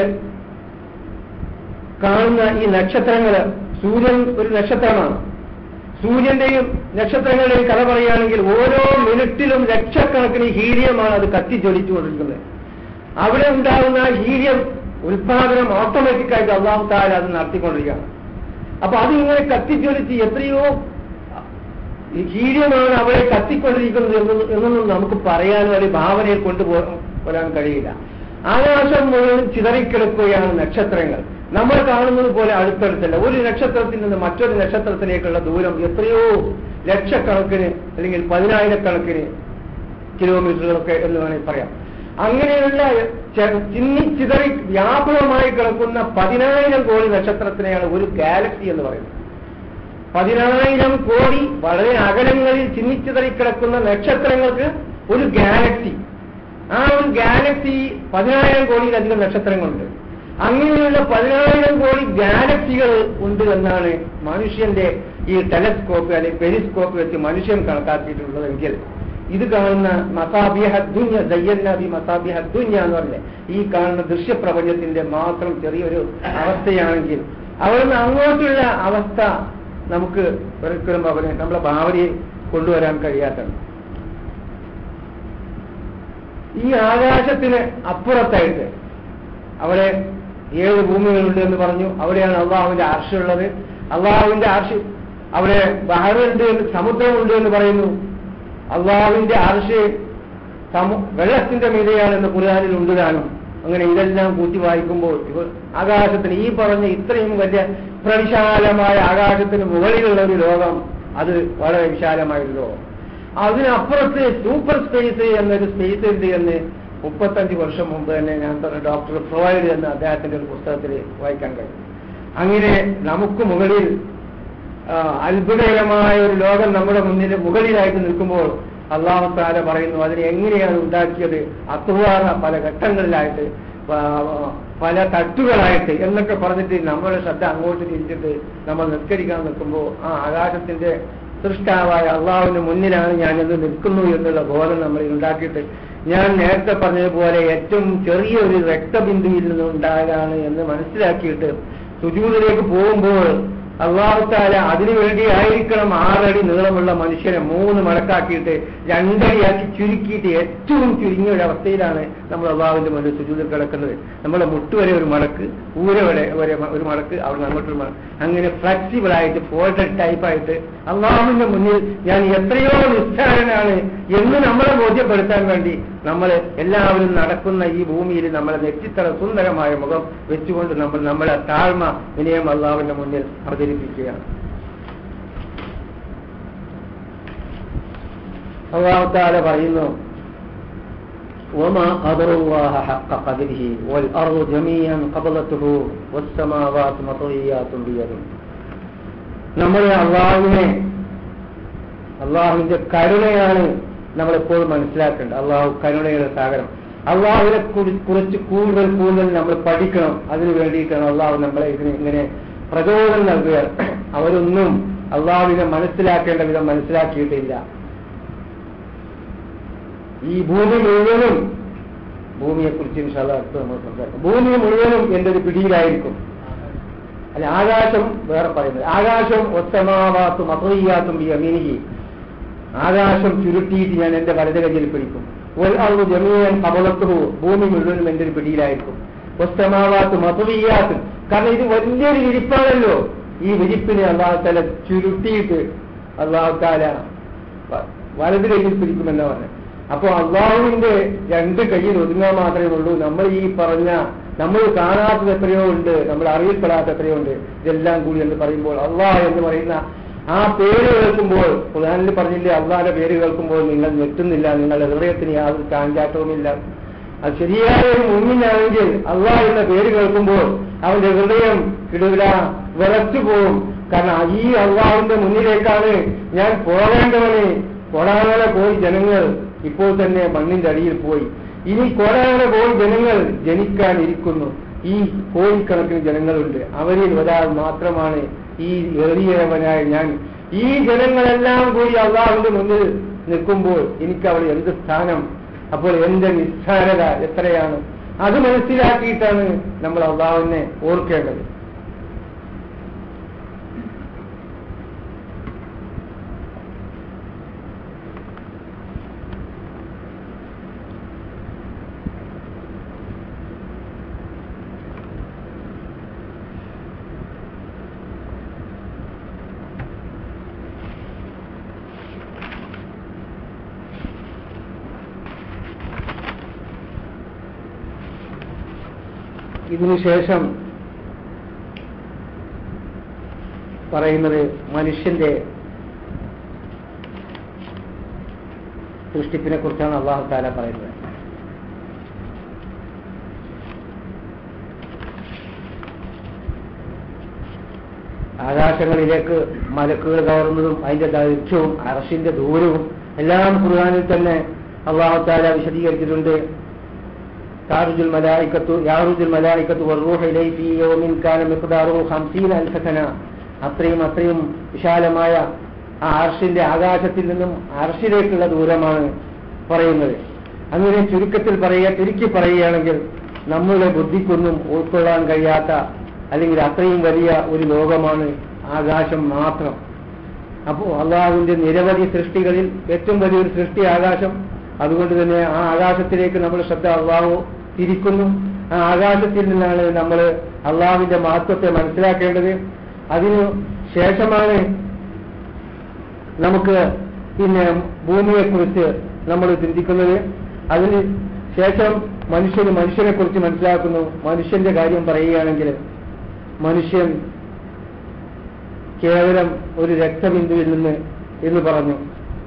കാണുന്ന ഈ നക്ഷത്രങ്ങള് സൂര്യൻ ഒരു നക്ഷത്രമാണ് സൂര്യന്റെയും നക്ഷത്രങ്ങളുടെയും കഥ പറയുകയാണെങ്കിൽ ഓരോ മിനിറ്റിലും ലക്ഷക്കണക്കിന് ഹീലിയമാണ് അത് കത്തിജ്വലിച്ചുകൊണ്ടിരിക്കുന്നത് അവിടെ ഉണ്ടാകുന്ന ഹീലിയം ഉൽപാദനം ഓട്ടോമാറ്റിക്കായിട്ട് അള്ളാഹു താല അത് നടത്തിക്കൊണ്ടിരിക്കുകയാണ് അപ്പൊ അത് ഇങ്ങനെ കത്തിജ്വലിച്ച് എത്രയോ ഈ ഹീലിയമാണ് അവിടെ കത്തിക്കൊണ്ടിരിക്കുന്നത് എന്ന് എന്നൊന്നും നമുക്ക് പറയാനോ അല്ലെങ്കിൽ ഭാവനയിൽ കൊണ്ടുപോകാൻ കഴിയില്ല ആകാശം മുഴുവൻ ചിതറിക്കിടക്കുകയാണ് നക്ഷത്രങ്ങൾ നമ്മൾ കാണുന്നത് പോലെ അടുത്തടുത്തല്ല ഒരു നക്ഷത്രത്തിൽ നിന്ന് മറ്റൊരു നക്ഷത്രത്തിലേക്കുള്ള ദൂരം എത്രയോ ലക്ഷക്കണക്കിന് അല്ലെങ്കിൽ പതിനായിരക്കണക്കിന് കിലോമീറ്ററുകളൊക്കെ എന്ന് വേണമെങ്കിൽ പറയാം അങ്ങനെയുള്ള ചെ- ചിന്നിച്ചിതറി വ്യാപകമായി കിടക്കുന്ന പതിനായിരം കോടി നക്ഷത്രത്തിനെയാണ് ഒരു ഗാലക്സി എന്ന് പറയുന്നത് പതിനായിരം കോടി വളരെ അകലങ്ങളിൽ ചിന്നിച്ചിതറി കിടക്കുന്ന നക്ഷത്രങ്ങൾക്ക് ഒരു ഗാലക്സി ആ ഒരു ഗാലക്സി പതിനായിരം കോടിയിലധികം നക്ഷത്രങ്ങളുണ്ട് അങ്ങനെയുള്ള പതിനായിരം കോടി ഗാലക്സികൾ ഉണ്ട് എന്നാണ് മനുഷ്യന്റെ ഈ ടെലസ്കോപ്പ് അല്ലെങ്കിൽ പെരിസ്കോപ്പ് വെച്ച് മനുഷ്യൻ കണക്കാക്കിയിട്ടുള്ളതെങ്കിൽ ഇത് കാണുന്ന മസാബിഹ ദുഞ്ഞ ദയ്യന്നബി മസാബിഹ ദുഞ്ഞ എന്ന് പറഞ്ഞ ഈ കാണുന്ന ദൃശ്യപ്രപഞ്ചത്തിന്റെ മാത്രം ചെറിയൊരു അവസ്ഥയാണെങ്കിൽ അവിടുന്ന് അങ്ങോട്ടുള്ള അവസ്ഥ നമുക്ക് ഒരിക്കലും അവന് നമ്മളെ ഭാവനയെ കൊണ്ടുവരാൻ കഴിയാത്തതാണ് ഈ ആകാശത്തിന് അപ്പുറത്തായിട്ട് അവിടെ ഏഴ് ഭൂമികളുണ്ട് എന്ന് പറഞ്ഞു അവിടെയാണ് അള്ളാഹുവിന്റെ ആർഷുള്ളത് അള്ളാഹുവിന്റെ ആർഷ് അവിടെ ബഹറുണ്ട് എന്ന് സമുദ്രമുണ്ട് എന്ന് പറയുന്നു അള്ളാഹുവിന്റെ ആർഷ് സമു വെള്ളത്തിന്റെ മീതെയാണെന്ന് ഖുർആാനിൽ ഉണ്ട് താനും അങ്ങനെ ഇതെല്ലാം കൂട്ടി വായിക്കുമ്പോൾ ഇവ ആകാശത്തിന് ഈ പറഞ്ഞ ഇത്രയും വലിയ പ്രവിശാലമായ ആകാശത്തിന് മുകളിലുള്ള ഒരു ലോകം അത് വളരെ വിശാലമായ ഒരു ലോകം അതിനപ്പുറത്ത് സൂപ്പർ സ്പേസ് എന്നൊരു സ്പേസ് ഉണ്ട് എന്ന് മുപ്പത്തഞ്ച് വർഷം മുമ്പ് തന്നെ ഞാൻ പറഞ്ഞ ഡോക്ടർ ഫ്രോയിഡ് എന്ന അദ്ദേഹത്തിന്റെ ഒരു പുസ്തകത്തിൽ വായിക്കാൻ കഴിയും അങ്ങനെ നമുക്ക് മുകളിൽ ആ, അത്ഭുതകരമായ ഒരു ലോകം നമ്മുടെ മുന്നിൽ മുകളിലായിട്ട് നിൽക്കുമ്പോൾ അള്ളാഹു താല പറയുന്നു അതിനെ എങ്ങനെയാണ് ഉണ്ടാക്കിയത് അത്തുവാറ പല ഘട്ടങ്ങളിലായിട്ട് പ- പല തട്ടുകളായിട്ട് എന്നൊക്കെ പറഞ്ഞിട്ട് നമ്മുടെ ശ്രദ്ധ അങ്ങോട്ട് തിരിച്ചിട്ട് നമ്മൾ നിസ്കരിക്കാൻ നിൽക്കുമ്പോൾ ആ ആകാശത്തിന്റെ സൃഷ്ടാവായ അള്ളാഹുവിന്റെ മുന്നിലാണ് ഞാൻ ഇന്ന് നിൽക്കുന്നു എന്നുള്ള ബോധം നമ്മൾ ഉണ്ടാക്കിയിട്ട് ഞാൻ നേരത്തെ പറഞ്ഞതുപോലെ ഏറ്റവും ചെറിയൊരു രക്തബിന്ദുവിൽ നിന്ന് ഉണ്ടായതാണ് എന്ന് മനസ്സിലാക്കിയിട്ട് സുജൂദിലേക്ക് പോകുമ്പോൾ അള്ളാഹുത്താല അതിനു വേണ്ടി ആയിരിക്കണം ആറടി നീളമുള്ള മനുഷ്യനെ മൂന്ന് മടക്കാക്കിയിട്ട് രണ്ടടിയാക്കി ചുരുക്കിയിട്ട് ഏറ്റവും ചുരുങ്ങിയ ഒരു അവസ്ഥയിലാണ് നമ്മൾ അള്ളാഹുവിന്റെ മുന്നിൽ സുജൂദിൽ കിടക്കുന്നത് നമ്മുടെ മുട്ടുവരെ ഒരു മടക്ക് ഊര വരെ വരെ ഒരു മടക്ക് അവിടെ നിന്ന് അങ്ങോട്ടൊരു മടക്ക് അങ്ങനെ ഫ്ലെക്സിബിൾ ആയിട്ട് ഫോൾഡഡ് ടൈപ്പായിട്ട് അള്ളാഹുവിന്റെ മുന്നിൽ ഞാൻ എത്രയോ നിസ്സാരനാണ് എന്ന് നമ്മളെ ബോധ്യപ്പെടുത്താൻ വേണ്ടി നമ്മൾ എല്ലാവരും നടക്കുന്ന ഈ ഭൂമിയിൽ നമ്മളെ നെറ്റിത്തറ സുന്ദരമായ മുഖം വെച്ചുകൊണ്ട് നമ്മൾ നമ്മളെ താഴ്മ വിനയം അള്ളാഹുവിന്റെ മുന്നിൽ അവതരിപ്പിക്കുകയാണ് അള്ളാഹുത്താല പറയുന്നു وما قدر الله حق قدره والأرض جميعا قبضته والسماوات مطويات بيده നമ്മളെ അള്ളാഹുവിനെ അള്ളാഹുവിന്റെ കരുണയാണ് നമ്മളെപ്പോഴും മനസ്സിലാക്കേണ്ടത് അള്ളാഹു കരുണയുടെ സാഗരം അള്ളാഹുവിനെ കുറി- കുറിച്ച് കൂടുതൽ കൂടുതൽ നമ്മൾ പഠിക്കണം അതിനു വേണ്ടിയിട്ടാണ് അള്ളാഹു നമ്മളെ ഇതിന് ഇങ്ങനെ പ്രചോദനം നൽകുക അവരൊന്നും അള്ളാഹുവിനെ മനസ്സിലാക്കേണ്ട വിധം മനസ്സിലാക്കിയിട്ടില്ല ഈ ഭൂമി മുഴുവനും ഭൂമിയെ കുറിച്ച് നമ്മൾ സംസാരിക്കും ഭൂമി മുഴുവനും എന്റെ ഒരു പിടിയിലായിരിക്കും അല്ല ആകാശം വേറെ പറയുന്നത് ആകാശം ഒത്തമാവാത്തും അതൊയ്യാത്തും യമീനിഹി ആകാശം ചുരുട്ടിയിട്ട് ഞാൻ എന്റെ വലത് കയ്യിൽ പിടിക്കും ഒൽ അള്ളു ജമീയൻ കബളത്തുഹു ഭൂമി മുഴുവനും എന്റെ ഒരു പിടിയിലായിരിക്കും ഒസ്തമാവാത്തും അതൊയ്യാത്തും കാരണം ഇത് വലിയൊരു വിരിപ്പാണല്ലോ ഈ വിരിപ്പിനെ അള്ളാഹുത്താല ചുരുട്ടിയിട്ട് അള്ളാഹുത്താല വ- വലത് കയ്യിൽ പിടിക്കുമെന്നാ പറഞ്ഞത് അപ്പോ അള്ളാഹുവിന്റെ രണ്ട് കയ്യിൽ ഒതുങ്ങാൻ മാത്രമേ ഉള്ളൂ നമ്മൾ ഈ പറഞ്ഞ നമ്മൾ കാണാത്തത് എത്രയോ ഉണ്ട് നമ്മൾ അറിയപ്പെടാത്ത എത്രയോ ഉണ്ട് ഇതെല്ലാം കൂടി എന്ന് പറയുമ്പോൾ അള്ളാഹ് എന്ന് പറയുന്ന ആ പേര് കേൾക്കുമ്പോൾ ഖുർആനിൽ പറഞ്ഞില്ലേ അള്ളാഹിന്റെ പേര് കേൾക്കുമ്പോൾ നിങ്ങൾ ഞെട്ടുന്നില്ല നിങ്ങളുടെ ഹൃദയത്തിന് യാതൊരു ചാഞ്ചാട്ടവുമില്ല അത് ശരിയായ ഒരു മുന്നിലാണെങ്കിൽ അള്ളാഹ് എന്ന പേര് കേൾക്കുമ്പോൾ അവന്റെ ഹൃദയം കിടുകിട വിറച്ചു പോകും കാരണം ഈ അള്ളാഹുവിന്റെ മുന്നിലേക്കാണ് ഞാൻ പോകേണ്ടവന് കൊടാനല പോയി ജനങ്ങൾ ഇപ്പോൾ തന്നെ മണ്ണിന്റെ അടിയിൽ പോയി ഇനി കോടാന കോടി ജനങ്ങൾ ജനിക്കാനിരിക്കുന്നു ഈ കോടിക്കണക്കിന് ജനങ്ങളുണ്ട് അവരിൽ ഒരാൾ മാത്രമാണ് ഈ എറിയവനായ ഞാൻ ഈ ജനങ്ങളെല്ലാം കൂടി അള്ളാഹുവിന്റെ മുന്നിൽ നിൽക്കുമ്പോൾ എനിക്ക് അവിടെ എന്ത് സ്ഥാനം അപ്പോൾ എന്റെ നിസ്സാരത എത്രയാണ് അത് മനസ്സിലാക്കിയിട്ടാണ് നമ്മൾ അള്ളാഹുവിനെ ഓർക്കേണ്ടത് ഇതിനുശേഷം പറയുന്നത് മനുഷ്യന്റെ സൃഷ്ടിപ്പിനെ കുറിച്ചാണ് അള്ളാഹു താല പറയുന്നത് ആകാശങ്ങളിലേക്ക് മലക്കുകൾ കയറുന്നതും അതിന്റെ ദൈർഘ്യവും അറഷിന്റെ ദൂരവും എല്ലാം ഖുർആാനിൽ തന്നെ അള്ളാഹു താല വിശദീകരിച്ചിട്ടുണ്ട് താറുജുൽ മലായിക്കത്തു യാറുജുൽ മലായിക്കത്തു വറൂഹ ഇലൈഹി ഫീ യൗമിൻ കാന മിഖ്ദാറുഹു 50 അൽഫ സന അത്രയും അത്രയും വിശാലമായ ആ അർഷിന്റെ ആകാശത്തിൽ നിന്നും അർഷിലേക്കുള്ള ദൂരമാണ് പറയുന്നത് അങ്ങനെ ചുരുക്കത്തിൽ പറയുക ചുരുക്കി പറയുകയാണെങ്കിൽ നമ്മുടെ ബുദ്ധിക്കൊന്നും ഉൾക്കൊള്ളാൻ കഴിയാത്ത അല്ലെങ്കിൽ അത്രയും വലിയ ഒരു ലോകമാണ് ആകാശം മാത്രം അപ്പോൾ അള്ളാഹുവിന്റെ നിരവധി സൃഷ്ടികളിൽ ഏറ്റവും വലിയൊരു സൃഷ്ടി ആകാശം അതുകൊണ്ട് തന്നെ ആ ആകാശത്തിലേക്ക് നമ്മൾ ശ്രദ്ധ അള്ളാഹു തിരിക്കുന്നു ആ ആകാശത്തിൽ നിന്നാണ് നമ്മൾ അള്ളാഹുവിന്റെ മഹത്വത്തെ മനസ്സിലാക്കേണ്ടത് അതിനു ശേഷമാണ് നമുക്ക് പിന്നെ ഭൂമിയെക്കുറിച്ച് നമ്മൾ ചിന്തിക്കുന്നത് അതിന് ശേഷം മനുഷ്യന് മനുഷ്യനെ കുറിച്ച് മനസ്സിലാക്കുന്നു മനുഷ്യന്റെ കാര്യം പറയുകയാണെങ്കിൽ മനുഷ്യൻ കേവലം ഒരു രക്തബിന്ദുവിൽ നിന്ന് എന്ന് പറഞ്ഞു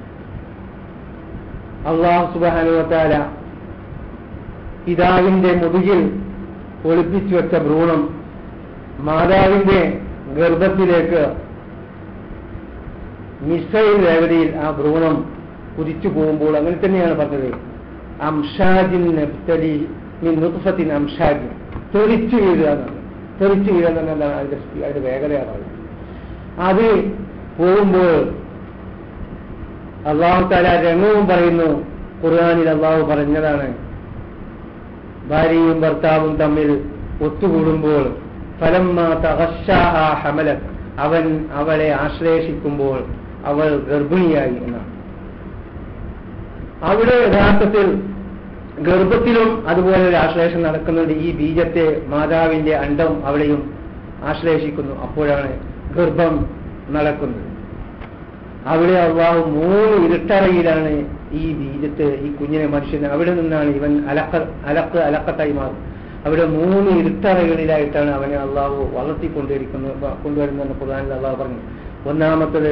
അള്ളാഹു സുബാനുവത്താല പിതാവിന്റെ മുതുകിൽ ഒളിപ്പിച്ചു വെച്ച ഭ്രൂണം മാതാവിന്റെ ഗർഭത്തിലേക്ക് മിസൈൽ വേഗതയിൽ ആ ഭ്രൂണം കുതിച്ചു പോകുമ്പോൾ അങ്ങനെ തന്നെയാണ് പറഞ്ഞത് അംഷാജിൻ നെപ്തലി മിൻ നുത്ഫത്തിൻ അംഷാജിൻ തെറിച്ചു വീഴുക എന്നാണ് തെറിച്ചു വീഴുക എന്ന് പറഞ്ഞാൽ അതിന്റെ സ്പീ- അതിന്റെ വേഗതയാണ് പറയുന്നത് അത് പോകുമ്പോൾ അള്ളാഹു താല രംഗവും പറയുന്നു ഖുർആാനിൽ അള്ളാഹു പറഞ്ഞതാണ് ഭാര്യയും ഭർത്താവും തമ്മിൽ ഒത്തുകൂടുമ്പോൾ ഫലമ്മ തഹശാഹ ഹമലത് അവൻ അവളെ ആശ്ലേഷിക്കുമ്പോൾ അവൾ ഗർഭിണിയായി എന്നാണ് അവിടെ യഥാർത്ഥത്തിൽ ഗർഭത്തിലും അതുപോലെ ഒരു ആശ്ലേഷം നടക്കുന്നുണ്ട് ഈ ബീജത്തെ മാതാവിന്റെ അണ്ടം അവളെയും ആശ്ലേഷിക്കുന്നു അപ്പോഴാണ് ഗർഭം നടക്കുന്നത് അവിടെ അള്ളാഹു മൂന്ന് ഇരുട്ടറയിലാണ് ഈ ബീജത്തെ ഈ കുഞ്ഞിനെ മനുഷ്യന് അവിടെ നിന്നാണ് ഇവൻ അലക്ക അലക്ക് അലക്കത്തായി മാറും അവിടെ മൂന്ന് ഇരുട്ടറകളിലായിട്ടാണ് അവനെ അള്ളാഹു വളർത്തിക്കൊണ്ടിരിക്കുന്നത് കൊണ്ടുവരുന്നതെന്ന് ഖുർആനിൽ അള്ളാഹു പറഞ്ഞു ഒന്നാമത്തത്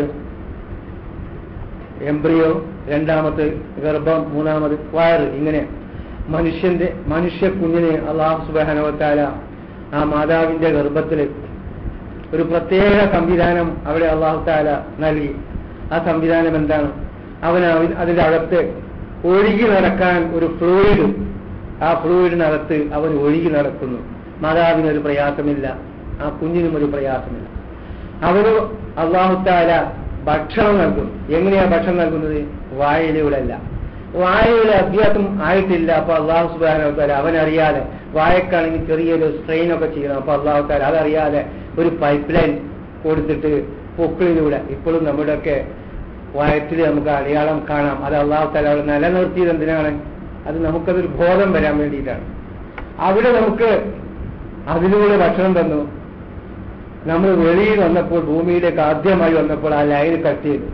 എംബ്രിയോ രണ്ടാമത് ഗർഭം മൂന്നാമത് വയറ് ഇങ്ങനെ മനുഷ്യന്റെ മനുഷ്യ കുഞ്ഞിനെ അള്ളാഹു സുബാനവത്താല ആ മാതാവിന്റെ ഗർഭത്തിൽ ഒരു പ്രത്യേക സംവിധാനം അവിടെ അള്ളാഹു താല നൽകി ആ സംവിധാനം എന്താണ് അവൻ അവൻ അതിന്റെ അകത്ത് ഒഴുകി നടക്കാൻ ഒരു ഫ്ലൂയിഡ് ആ ഫ്ലൂയിഡിനകത്ത് അവൻ ഒഴുകി നടക്കുന്നു മാതാവിനൊരു പ്രയാസമില്ല ആ കുഞ്ഞിനും ഒരു പ്രയാസമില്ല അവന് അള്ളാഹു താല ഭക്ഷണം നൽകും എങ്ങനെയാ ഭക്ഷണം നൽകുന്നത് വായയിലൂടെ അല്ല വായയുടെ അഭ്യാസം ആയിട്ടില്ല അപ്പൊ അള്ളാഹു സുബാന താല അവനറിയാതെ വായക്കാണെങ്കിൽ ചെറിയൊരു സ്ട്രെയിൻ ഒക്കെ ചെയ്യണം അപ്പൊ അള്ളാഹു താല അതറിയാതെ ഒരു പൈപ്പ് ലൈൻ കൊടുത്തിട്ട് പൊക്കിളിലൂടെ ഇപ്പോഴും നമ്മുടെയൊക്കെ വയറ്റിൽ നമുക്ക് അടയാളം കാണാം അത് അള്ളാഹു താല അവിടെ നിലനിർത്തിയത് എന്തിനാണ് അത് നമുക്കതൊരു ബോധം വരാൻ വേണ്ടിയിട്ടാണ് അവിടെ നമുക്ക് അതിലൂടെ ഭക്ഷണം തന്നു നമ്മൾ വെളിയിൽ വന്നപ്പോൾ ഭൂമിയിലേക്ക് ആദ്യമായി വന്നപ്പോൾ ആ ലൈൻ കട്ട് ചെയ്തു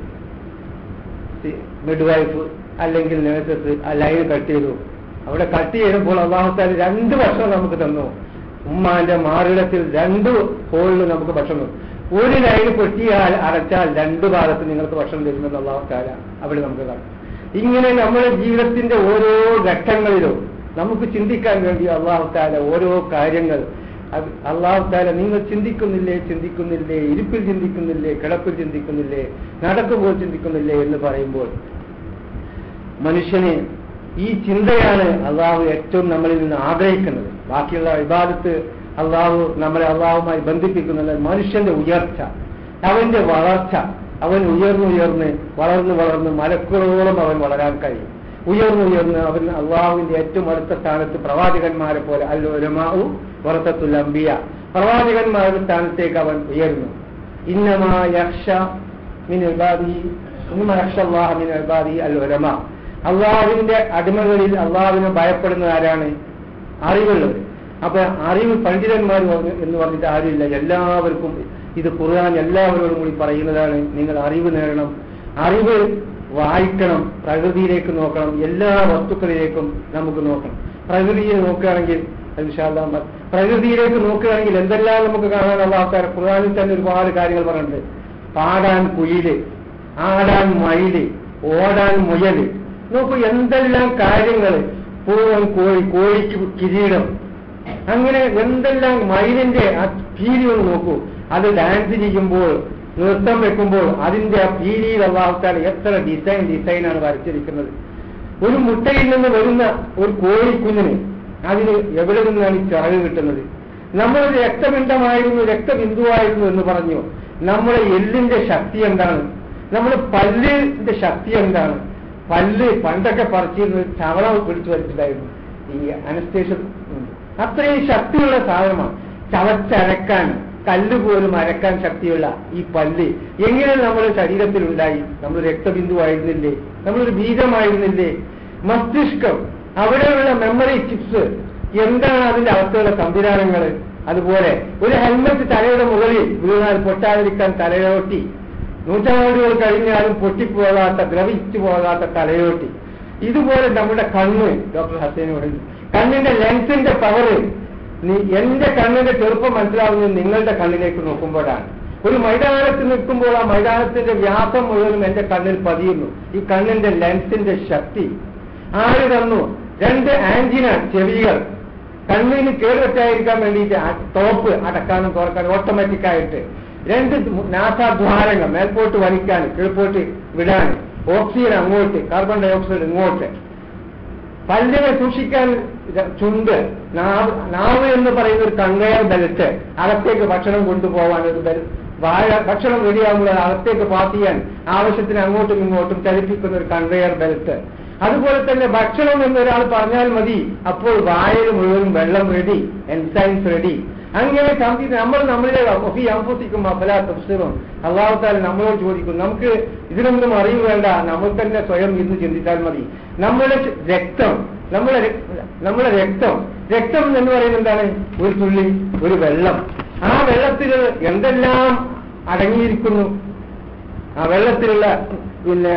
മിഡ് വൈഫ് അല്ലെങ്കിൽ നേഴ്സസ് ആ ലൈൻ കട്ട് ചെയ്തു അവിടെ കട്ട് ചെയ്യുമ്പോൾ അള്ളാഹുത്താൽ രണ്ട് ഭക്ഷണം നമുക്ക് തന്നു ഉമ്മാന്റെ മാറിടത്തിൽ രണ്ട് ഹോളിൽ നമുക്ക് ഭക്ഷണം തന്നു ഒരു ലൈൻ പൊട്ടിയാൽ അടച്ചാൽ രണ്ട് ഭാഗത്ത് നിങ്ങൾക്ക് ഭക്ഷണം തരുമെന്ന് അള്ളാഹുത്താല അവിടെ നമുക്ക് കാണാം ഇങ്ങനെ നമ്മുടെ ജീവിതത്തിന്റെ ഓരോ ഘട്ടങ്ങളിലും നമുക്ക് ചിന്തിക്കാൻ വേണ്ടി അള്ളാഹുത്താല ഓരോ കാര്യങ്ങൾ അത് അള്ളാഹുത്താല നിങ്ങൾ ചിന്തിക്കുന്നില്ലേ ചിന്തിക്കുന്നില്ലേ ഇരിപ്പിൽ ചിന്തിക്കുന്നില്ലേ കിടപ്പിൽ ചിന്തിക്കുന്നില്ലേ നടക്കുമ്പോൾ ചിന്തിക്കുന്നില്ലേ എന്ന് പറയുമ്പോൾ മനുഷ്യന് ഈ ചിന്തയാണ് അള്ളാഹു ഏറ്റവും നമ്മളിൽ നിന്ന് ആഗ്രഹിക്കുന്നത് ബാക്കിയുള്ള വിവാദത്ത് അള്ളാഹു നമ്മളെ അള്ളാഹുമായി ബന്ധിപ്പിക്കുന്നത് മനുഷ്യന്റെ ഉയർച്ച അവന്റെ വളർച്ച അവൻ ഉയർന്നുയർന്ന് വളർന്ന് വളർന്ന് മലക്കുകളോളം അവൻ വളരാൻ കഴിയും ഉയർന്നുയർന്ന് അവൻ അള്ളാഹുവിന്റെ ഏറ്റവും അടുത്ത സ്ഥാനത്ത് പ്രവാചകന്മാരെ പോലെ അൽ ഉലമാവു വറത്തത്തുൽ അംബിയ പ്രവാചകന്മാരുടെ സ്ഥാനത്തേക്ക് അവൻ ഉയർന്നു ഇന്നമാ യക്ഷ മിൻ ഇബാദി ഇന്നമാ യക്ഷ അല്ലാഹ മിൻ ഇബാദി അൽ ഉലമ അള്ളാഹുവിന്റെ അടിമകളിൽ അള്ളാഹുവിനെ ഭയപ്പെടുന്ന ആരാണ് അറിവുള്ളവർ അപ്പൊ അറിവ് പണ്ഡിതന്മാർ പറഞ്ഞു എന്ന് പറഞ്ഞിട്ട് ആരുമില്ല എല്ലാവർക്കും ഇത് ഖുർആൻ എല്ലാവരോടും കൂടി പറയുന്നതാണ് നിങ്ങൾ അറിവ് നേടണം അറിവ് വായിക്കണം പ്രകൃതിയിലേക്ക് നോക്കണം എല്ലാ വസ്തുക്കളിലേക്കും നമുക്ക് നോക്കണം പ്രകൃതിയെ നോക്കുകയാണെങ്കിൽ ഇൻഷാല്ലാ പ്രകൃതിയിലേക്ക് നോക്കുകയാണെങ്കിൽ എന്തെല്ലാം നമുക്ക് കാണാനുള്ള ആൾക്കാർ ഖുർആാനിൽ തന്നെ ഒരുപാട് കാര്യങ്ങൾ പറഞ്ഞിട്ടുണ്ട് പാടാൻ കുയില് ആടാൻ മയില് ഓടാൻ മുയല് നോക്കൂ എന്തെല്ലാം കാര്യങ്ങൾ പൂവൻ കോഴി കോഴിക്ക് കിരീടം അങ്ങനെ എന്തെല്ലാം മയിലിന്റെ ആ പീലി ഒന്ന് നോക്കൂ അത് ഡാൻസ് ചെയ്യുമ്പോൾ നൃത്തം വെക്കുമ്പോൾ അതിന്റെ ആ പീലിയിൽ അള്ളാഹുത്താൽ എത്ര ഡിസൈൻ ഡിസൈനാണ് വരച്ചിരിക്കുന്നത് ഒരു മുട്ടയിൽ നിന്ന് വരുന്ന ഒരു കോഴിക്കുഞ്ഞിന് അതിന് എവിടെ നിന്നാണ് ഈ ചിറക് കിട്ടുന്നത് നമ്മളൊരു രക്തപിണ്ഡമായിരുന്നു രക്തബിന്ദുവായിരുന്നു എന്ന് പറഞ്ഞു നമ്മുടെ എല്ലിന്റെ ശക്തി എന്താണ് നമ്മുടെ പല്ലിന്റെ ശക്തി എന്താണ് പല്ല് പണ്ടൊക്കെ പറിച്ചിരുന്നത് ചവള പിടിച്ചു വരച്ചിട്ടായിരുന്നു ഈ അനസ്തേഷ്യ അത്രയും ശക്തിയുള്ള സാധനമാണ് ചവച്ചരക്കാൻ കല്ല് പോലും അരക്കാൻ ശക്തിയുള്ള ഈ പല്ല് എങ്ങനെ നമ്മുടെ ശരീരത്തിൽ ഉണ്ടായി നമ്മൾ രക്തബിന്ദുവായിരുന്നില്ലേ നമ്മളൊരു ബീജമായിരുന്നില്ലേ മസ്തിഷ്കം അവിടെയുള്ള മെമ്മറി ചിപ്സ് എന്താണ് അതിന്റെ അവസ്ഥയുള്ള സംവിധാനങ്ങൾ അതുപോലെ ഒരു ഹെൽമറ്റ് തലയുടെ മുകളിൽ വീണാൽ പൊട്ടാതിരിക്കാൻ തലയോട്ടി നൂറ്റാണ്ടുകൾ കഴിഞ്ഞാലും പൊട്ടിപ്പോകാത്ത ദ്രവിച്ചു പോകാത്ത തലയോട്ടി ഇതുപോലെ നമ്മുടെ കണ്ണ് ഡോക്ടർ ഹസേനോട് കണ്ണിന്റെ ലെൻസിന്റെ പവറ് നീ എന്റെ കണ്ണിന്റെ ചെറുപ്പം മനസ്സിലാവുന്നത് നിങ്ങളുടെ കണ്ണിലേക്ക് നോക്കുമ്പോഴാണ് ഒരു മൈതാനത്ത് നിൽക്കുമ്പോൾ ആ മൈതാനത്തിന്റെ വ്യാസം മുഴുവനും എന്റെ കണ്ണിൽ പതിയുന്നു ഈ കണ്ണിന്റെ ലെൻസിന്റെ ശക്തി ആര് തന്നു രണ്ട് ആന്റിന ചെവികൾ കണ്ണിന് കേടുവറ്റായിരിക്കാൻ വേണ്ടിയിട്ട് ആ ടോപ്പ് അടക്കാനും തുറക്കാനും ഓട്ടോമാറ്റിക് ആയിട്ട് രണ്ട് നാസാദ്വാരങ്ങൾ മേൽപോട്ട് വലിക്കാൻ കീഴ്പോട്ട് വിടാൻ ഓക്സിജൻ അങ്ങോട്ട് കാർബൺ ഡൈ ഓക്സൈഡ് ഇങ്ങോട്ട് പല്ലിനെ സൂക്ഷിക്കാൻ ര- ചുണ്ട് നാവ് നാവ് എന്ന് പറയുന്ന ഒരു കൺവെയർ ബെൽറ്റ് അകത്തേക്ക് ഭക്ഷണം കൊണ്ടുപോകാൻ ഒരു ബെൽ വാഴ ഭക്ഷണം റെഡിയാകുമ്പോൾ അത് അകത്തേക്ക് പാസ് ചെയ്യാൻ ആവശ്യത്തിന് അങ്ങോട്ടും ഇങ്ങോട്ടും ചലിപ്പിക്കുന്ന ഒരു കൺവെയർ ബെൽറ്റ് അതുപോലെ തന്നെ ഭക്ഷണം എന്ന് ഒരാൾ പറഞ്ഞാൽ മതി അപ്പോൾ വായൽ മുഴുവൻ വെള്ളം റെഡി എൻസൈൻസ് റെഡി അങ്ങനെ സംതി നമ്മൾ നമ്മളിലെ ഒഫി അംഫുസിക്കും അഫലാ തഫ്സിറും അള്ളാഹുത്താൽ നമ്മളോട് ചോദിക്കും നമുക്ക് ഇതിനൊന്നും അറിവ് വേണ്ട നമ്മൾ തന്നെ സ്വയം ഇന്ന് ചിന്തിച്ചാൽ മതി നമ്മുടെ ച- രക്തം നമ്മളെ രക്- നമ്മളെ രക്തം രക്തം എന്ന് പറയുന്നത് എന്താണ് ഒരു തുള്ളി ഒരു വെള്ളം ആ വെള്ളത്തിൽ എന്തെല്ലാം അടങ്ങിയിരിക്കുന്നു ആ വെള്ളത്തിലുള്ള പിന്നെ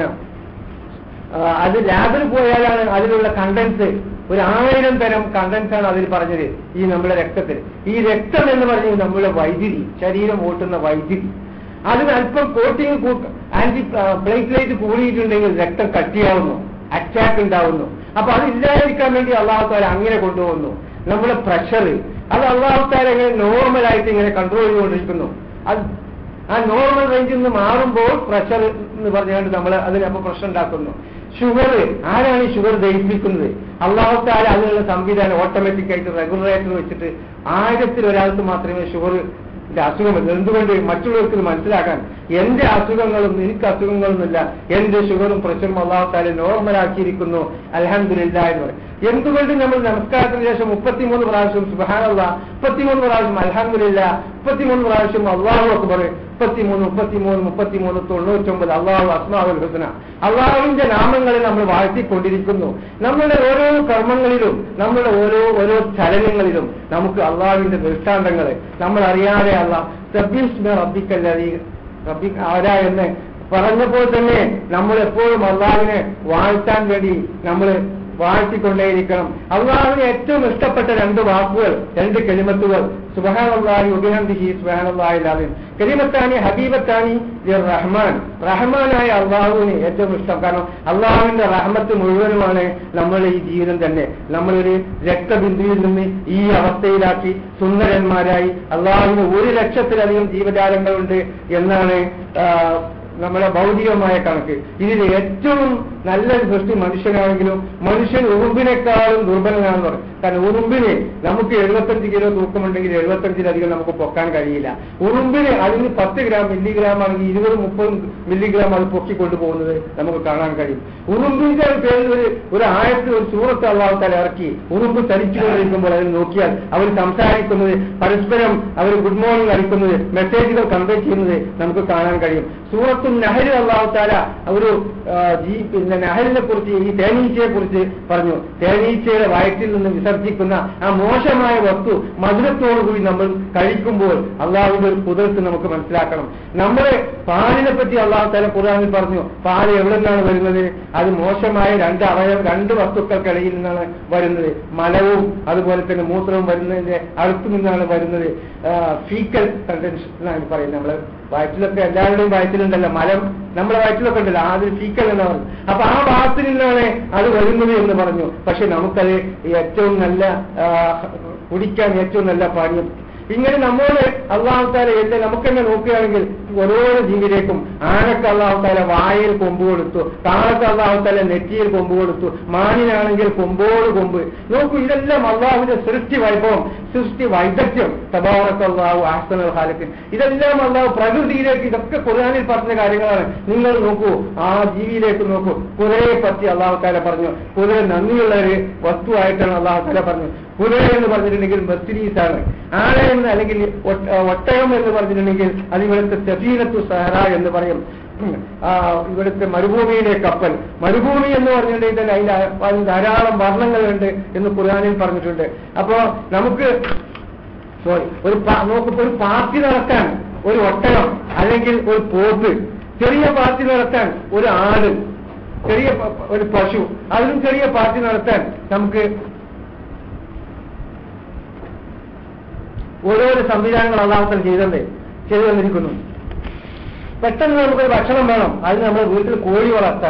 ആ, അത് ലാബിൽ പോയാലാണ് അതിലുള്ള കണ്ടൻസ് ഒരു ആയിരം തരം കണ്ടൻസ് ആണ് അതിൽ പറഞ്ഞത് ഈ നമ്മുടെ രക്തത്തിൽ ഈ രക്തം എന്ന് പറഞ്ഞത് നമ്മുടെ വൈദ്യുതി ശരീരം ഓട്ടുന്ന വൈദ്യുതി അതിന് അല്പം കോട്ടിങ് ആന്റി പ്ലേറ്റ്ലേറ്റ് കൂടിയിട്ടുണ്ടെങ്കിൽ രക്തം കട്ടിയാവുന്നു അറ്റാക്ക് ഉണ്ടാവുന്നു അപ്പൊ അത് ഇല്ലാതിരിക്കാൻ വേണ്ടി അള്ളാഹുത്താല അങ്ങനെ കൊണ്ടുപോകുന്നു നമ്മുടെ പ്രഷർ അത് അള്ളാഹുത്താല ഇങ്ങനെ നോർമലായിട്ട് ഇങ്ങനെ കൺട്രോൾ ചെയ്തുകൊണ്ടിരിക്കുന്നു അത് ആ നോർമൽ റേഞ്ചിൽ നിന്ന് മാറുമ്പോൾ പ്രഷർ എന്ന് പറഞ്ഞുകൊണ്ട് നമ്മൾ അതിനപ്പോൾ പ്രശ്നം ഉണ്ടാക്കുന്നു ഷുഗർ ആരാണ് ഈ ഷുഗർ ദഹിപ്പിക്കുന്നത് അള്ളാഹുത്താല അതിനുള്ള സംവിധാനം ഓട്ടോമാറ്റിക് ആയിട്ട് റെഗുലേറ്റർ വെച്ചിട്ട് ആയിരത്തിൽ ഒരാൾക്ക് മാത്രമേ ഷുഗർ അസുഖമില്ല എന്തുകൊണ്ട് മറ്റുള്ളവർക്ക് ഇത് മനസ്സിലാക്കാൻ എന്റെ അസുഖങ്ങളും എനിക്ക് അസുഖങ്ങളൊന്നുമില്ല എന്റെ ഷുഗറും പ്രഷറും അള്ളാഹുത്താല നോർമലാക്കിയിരിക്കുന്നു അലഹമില്ല എന്ന് പറയും എന്തുകൊണ്ട് നമ്മൾ നമസ്കാരത്തിന് ശേഷം മുപ്പത്തിമൂന്ന് പ്രാവശ്യം സുബാനല്ല മുപ്പത്തിമൂന്ന് പ്രാവശ്യം അലഹമില്ല മുപ്പത്തിമൂന്ന് പ്രാവശ്യം അള്ളാഹു അക്ബർ മുപ്പത്തിമൂന്ന് മുപ്പത്തിമൂന്ന് മുപ്പത്തിമൂന്ന് തൊണ്ണൂറ്റൊമ്പത് അള്ളാഹു അസ്മാവുൽ ഹുസന അള്ളാഹുവിന്റെ നാമങ്ങളിൽ നമ്മൾ വാഴ്ത്തിക്കൊണ്ടിരിക്കുന്നു നമ്മുടെ ഓരോ കർമ്മങ്ങളിലും നമ്മുടെ ഓരോ ഓരോ ചലനങ്ങളിലും നമുക്ക് അള്ളാഹുവിന്റെ ദൃഷ്ടാന്തങ്ങൾ നമ്മൾ അറിയാതെ അള്ളാഹ് സബ്ബീസ്മ റബ്ബിക്കല്ലീ റബ്ബി ആരാ എന്ന് പറഞ്ഞപ്പോൾ തന്നെ നമ്മൾ എപ്പോഴും അള്ളാഹുവിനെ വാഴ്ത്താൻ വേണ്ടി നമ്മൾ വാഴ്ത്തിക്കൊണ്ടേയിരിക്കണം അള്ളാഹുവിന് ഏറ്റവും ഇഷ്ടപ്പെട്ട രണ്ട് വാക്കുകൾ രണ്ട് കെളിമത്തുകൾ സുബഹാനല്ലാഹി ഉബിഹംദിഹി സുബഹാനല്ലാഹി ലാലിം കലിമത്താനി ഹബീബത്താനി ലിർ റഹ്മാൻ റഹ്മാനായ അള്ളാഹുവിന് ഏറ്റവും ഇഷ്ടം കാരണം അള്ളാഹുവിന്റെ റഹ്മത്ത് മുഴുവനുമാണ് നമ്മുടെ ഈ ജീവിതം തന്നെ നമ്മളൊരു രക്തബിന്ദുവിൽ നിന്ന് ഈ അവസ്ഥയിലാക്കി സുന്ദരന്മാരായി അള്ളാഹുവിന് ഒരു ലക്ഷത്തിലധികം ജീവജാലങ്ങളുണ്ട് എന്നാണ് ആ, നമ്മുടെ ഭൗതികമായ കണക്ക് ഇതിൽ ഏറ്റവും നല്ല സൃഷ്ടി മനുഷ്യനാണെങ്കിലും മനുഷ്യൻ ഉറുമ്പിനേക്കാളും ദുർബലനാണെന്ന് പറയും കാരണം ഉറുമ്പിന് നമുക്ക് എഴുപത്തഞ്ച് കിലോ തൂക്കമുണ്ടെങ്കിൽ എഴുപത്തഞ്ചിലധികം നമുക്ക് പൊക്കാൻ കഴിയില്ല ഉറുമ്പിന് അതിന് പത്ത് ഗ്രാം മില്ലിഗ്രാം ആണെങ്കിൽ ഇരുപത് മുപ്പത് മില്ലിഗ്രാം അത് പൊക്കിക്കൊണ്ടു പോകുന്നത് നമുക്ക് കാണാൻ കഴിയും ഉറുമ്പിന്റെ പേരിൽ ഒരു ഒരു ആയത്തിൽ ഒരു സൂറത്ത് അള്ളാഹുത്താൽ ഇറക്കി ഉറുമ്പ് ചലിച്ചുകൊണ്ടിരിക്കുമ്പോൾ അതിൽ നോക്കിയാൽ അവർ സംസാരിക്കുന്നത് പരസ്പരം അവർ ഗുഡ് മോർണിംഗ് അടിക്കുന്നത് മെസ്സേജുകൾ കൺവേ ചെയ്യുന്നത് നമുക്ക് കാണാൻ കഴിയും സൂറത്തും നഹരി അള്ളാഹുത്താല ഒരു ആ, ജീ പിന്നെ നഹരിനെ കുറിച്ച് ഈ തേനീച്ചയെ കുറിച്ച് പറഞ്ഞു തേനീച്ചയുടെ വയറ്റിൽ നിന്ന് വിസർജിക്കുന്ന ആ മോശമായ വസ്തു മധുരത്തോടുകൂടി നമ്മൾ കഴിക്കുമ്പോൾ അള്ളാഹുവിന്റെ ഒരു കുതിർത്ത് നമുക്ക് മനസ്സിലാക്കണം നമ്മുടെ പാലിനെ പറ്റി അള്ളാഹു താല ഖുർആാനിൽ പറഞ്ഞു പാല് എവിടെ നിന്നാണ് വരുന്നത് അത് മോശമായ രണ്ട് അവയവ രണ്ട് വസ്തുക്കൾക്കിടയിൽ നിന്നാണ് വരുന്നത് മലവും അതുപോലെ തന്നെ മൂത്രവും വരുന്നതിന്റെ അടുത്തു നിന്നാണ് വരുന്നത് ഫീക്കൽ കണ്ടൻഷൻ എന്നാണ് പറയുന്നത് നമ്മള് വയറ്റിലൊക്കെ എല്ലാവരുടെയും വയറ്റിലുണ്ടല്ലോ മലം നമ്മുടെ വയറ്റിലൊക്കെ ഉണ്ടല്ലോ ആദ്യം ഫീക്കൽ എന്ന് പറഞ്ഞു അപ്പൊ ആ ഭാഗത്തിൽ നിന്നാണ് അത് വരുന്നത് എന്ന് പറഞ്ഞു പക്ഷെ നമുക്കത് ഏറ്റവും നല്ല ആ, കുടിക്കാൻ ഏറ്റവും നല്ല പാനീയം ഇങ്ങനെ നമ്മോട് അള്ളാഹുത്താല എല്ലാം നമുക്ക് തന്നെ നോക്കുകയാണെങ്കിൽ ഓരോ ജീവിയിലേക്കും ആനക്ക് അള്ളാഹുത്താല വായയിൽ കൊമ്പ് കൊടുത്തു താഴക്ക് അള്ളാഹുത്താല നെറ്റിയിൽ കൊമ്പ് കൊടുത്തു മാനിനാണെങ്കിൽ കൊമ്പോട് കൊമ്പ് നോക്കൂ ഇതെല്ലാം അള്ളാഹുവിന്റെ സൃഷ്ടി വൈഭവം സൃഷ്ടി വൈദഗ്ധ്യം തബാറക്ക് അള്ളാഹു ആഹ്സനൽ ഹാലത്തിൽ ഇതെല്ലാം അള്ളാഹു പ്രകൃതിയിലേക്ക് ഇതൊക്കെ ഖുർആാനിൽ പറഞ്ഞ കാര്യങ്ങളാണ് നിങ്ങൾ നോക്കൂ ആ ജീവിയിലേക്ക് നോക്കൂ കുതിരയെ പറ്റി അള്ളാഹു താല പറഞ്ഞു കുതിര നന്ദിയുള്ള ഒരു വസ്തുവായിട്ടാണ് അള്ളാഹു താല പറഞ്ഞു കുതിര എന്ന് പറഞ്ഞിട്ടുണ്ടെങ്കിൽ മെർസിഡീസ് ആണ് ആന എന്ന് അല്ലെങ്കിൽ ഒട്ട- ഒട്ടകം എന്ന് പറഞ്ഞിട്ടുണ്ടെങ്കിൽ അത് ഇവിടുത്തെ സഫീനത്തു സഹറ എന്ന് പറയും ആ, ഇവിടുത്തെ മരുഭൂമിയിലെ കപ്പൽ മരുഭൂമി എന്ന് പറഞ്ഞിട്ടുണ്ടെങ്കിൽ തന്നെ അതിൽ അതിൽ ധാരാളം വർണ്ണങ്ങളുണ്ട് എന്ന് ഖുർആാനിൽ പറഞ്ഞിട്ടുണ്ട് അപ്പോ നമുക്ക് സോറി ഒരു പാ- നോക്കിപ്പോ ഒരു പാർട്ടി നടത്താൻ ഒരു ഒട്ടകം അല്ലെങ്കിൽ ഒരു പോത്ത് ചെറിയ പാർട്ടി നടത്താൻ ഒരു ആട് ചെറിയ പ- ഒരു പശു അതിലും ചെറിയ പാർട്ടി നടത്താൻ നമുക്ക് ഓരോരോ സംവിധാനങ്ങൾ അള്ളാഹത്തിൽ ചെയ്തത് ചെയ്തു തന്നിരിക്കുന്നു പെട്ടെന്ന് നമുക്കൊരു ഭക്ഷണം വേണം അതിന് നമ്മൾ വീട്ടിൽ കോഴി വളർത്താൻ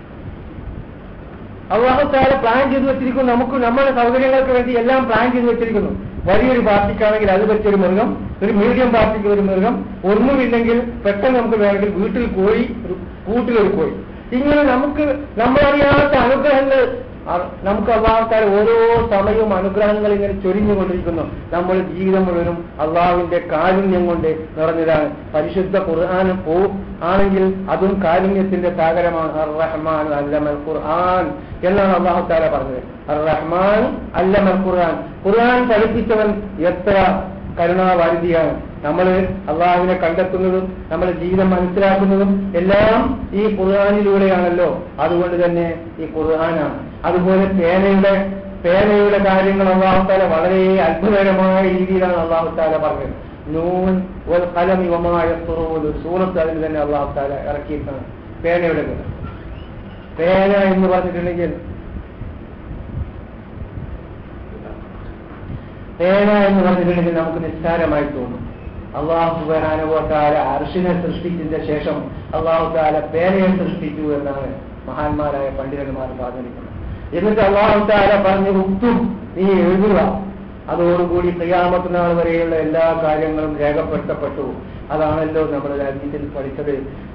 അള്ളാഹുത്താല പ്ലാൻ ചെയ്ത് വെച്ചിരിക്കുന്നു നമുക്ക് നമ്മുടെ സൗകര്യങ്ങൾക്ക് വേണ്ടി എല്ലാം പ്ലാൻ ചെയ്ത് വെച്ചിരിക്കുന്നു വലിയൊരു പാർട്ടിക്കാണെങ്കിൽ അത് വെച്ചൊരു മൃഗം ഒരു മീഡിയം പാർട്ടിക്ക് ഒരു മൃഗം ഒന്നുമില്ലെങ്കിൽ പെട്ടെന്ന് നമുക്ക് വേണമെങ്കിൽ വീട്ടിൽ കോഴി ഒരു കൂട്ടിലൊരു കോഴി ഇങ്ങനെ നമുക്ക് നമ്മളറിയാത്ത അനുഗ്രഹങ്ങൾ അ- നമുക്ക് അള്ളാഹുത്താല ഓരോ സമയവും അനുഗ്രഹങ്ങൾ ഇങ്ങനെ ചൊരിഞ്ഞുകൊണ്ടിരിക്കുന്നു നമ്മുടെ ജീവിതം മുഴുവനും അള്ളാഹുവിന്റെ കാരുണ്യം കൊണ്ട് നിറഞ്ഞതാണ് പരിശുദ്ധ ഖുർആാനും പോ ആണെങ്കിൽ അതും കാരുണ്യത്തിന്റെ സാഗരമാണ് അർ റഹ്മാൻ അല്ലമൽ ഖുർആൻ എന്നാണ് അള്ളാഹു താല പറഞ്ഞത് അർ റഹ്മാൻ അല്ലമൽ ഖുർആൻ ഖുർആൻ പഠിപ്പിച്ചവൻ എത്ര കരുണാവാരിധിയാണ് നമ്മൾ അള്ളാഹുവിനെ കണ്ടെത്തുന്നതും നമ്മുടെ ജീവിതം മനസ്സിലാക്കുന്നതും എല്ലാം ഈ ഖുർആാനിലൂടെയാണല്ലോ അതുകൊണ്ട് തന്നെ ഈ ഖുർആനാണ് അതുപോലെ പേനയുടെ പേനയുടെ കാര്യങ്ങൾ അള്ളാഹുത്താല വളരെ അത്ഭുതകരമായ രീതിയിലാണ് അള്ളാഹുത്താല പറഞ്ഞത് നൂൻ ഒരു കലം യുവമായ ഒരു സൂറത്ത് അതിൽ തന്നെ അള്ളാഹുത്താല ഇറക്കിയിട്ടാണ് പേനയുടെ കഥ പേന എന്ന് പറഞ്ഞിട്ടുണ്ടെങ്കിൽ പേന എന്ന് പറഞ്ഞിട്ടുണ്ടെങ്കിൽ നമുക്ക് നിസ്സാരമായി തോന്നും അള്ളാഹു സുബാനുഭവത്താല അർഷിനെ സൃഷ്ടിച്ചതിന്റെ ശേഷം അള്ളാഹു താല പേനയെ സൃഷ്ടിച്ചു എന്നാണ് മഹാന്മാരായ പണ്ഡിതന്മാർ പറഞ്ഞിരിക്കുന്നത് എന്നിട്ട് അള്ളാഹു താല പറഞ്ഞു ഉത്തും നീ എഴുതുക അതോടുകൂടി ക്രിയാമത്ത് നാൾ വരെയുള്ള എല്ലാ കാര്യങ്ങളും രേഖപ്പെടുത്തപ്പെട്ടു അതാണല്ലോ നമ്മൾ രാജ്യത്തിൽ പഠിച്ചത്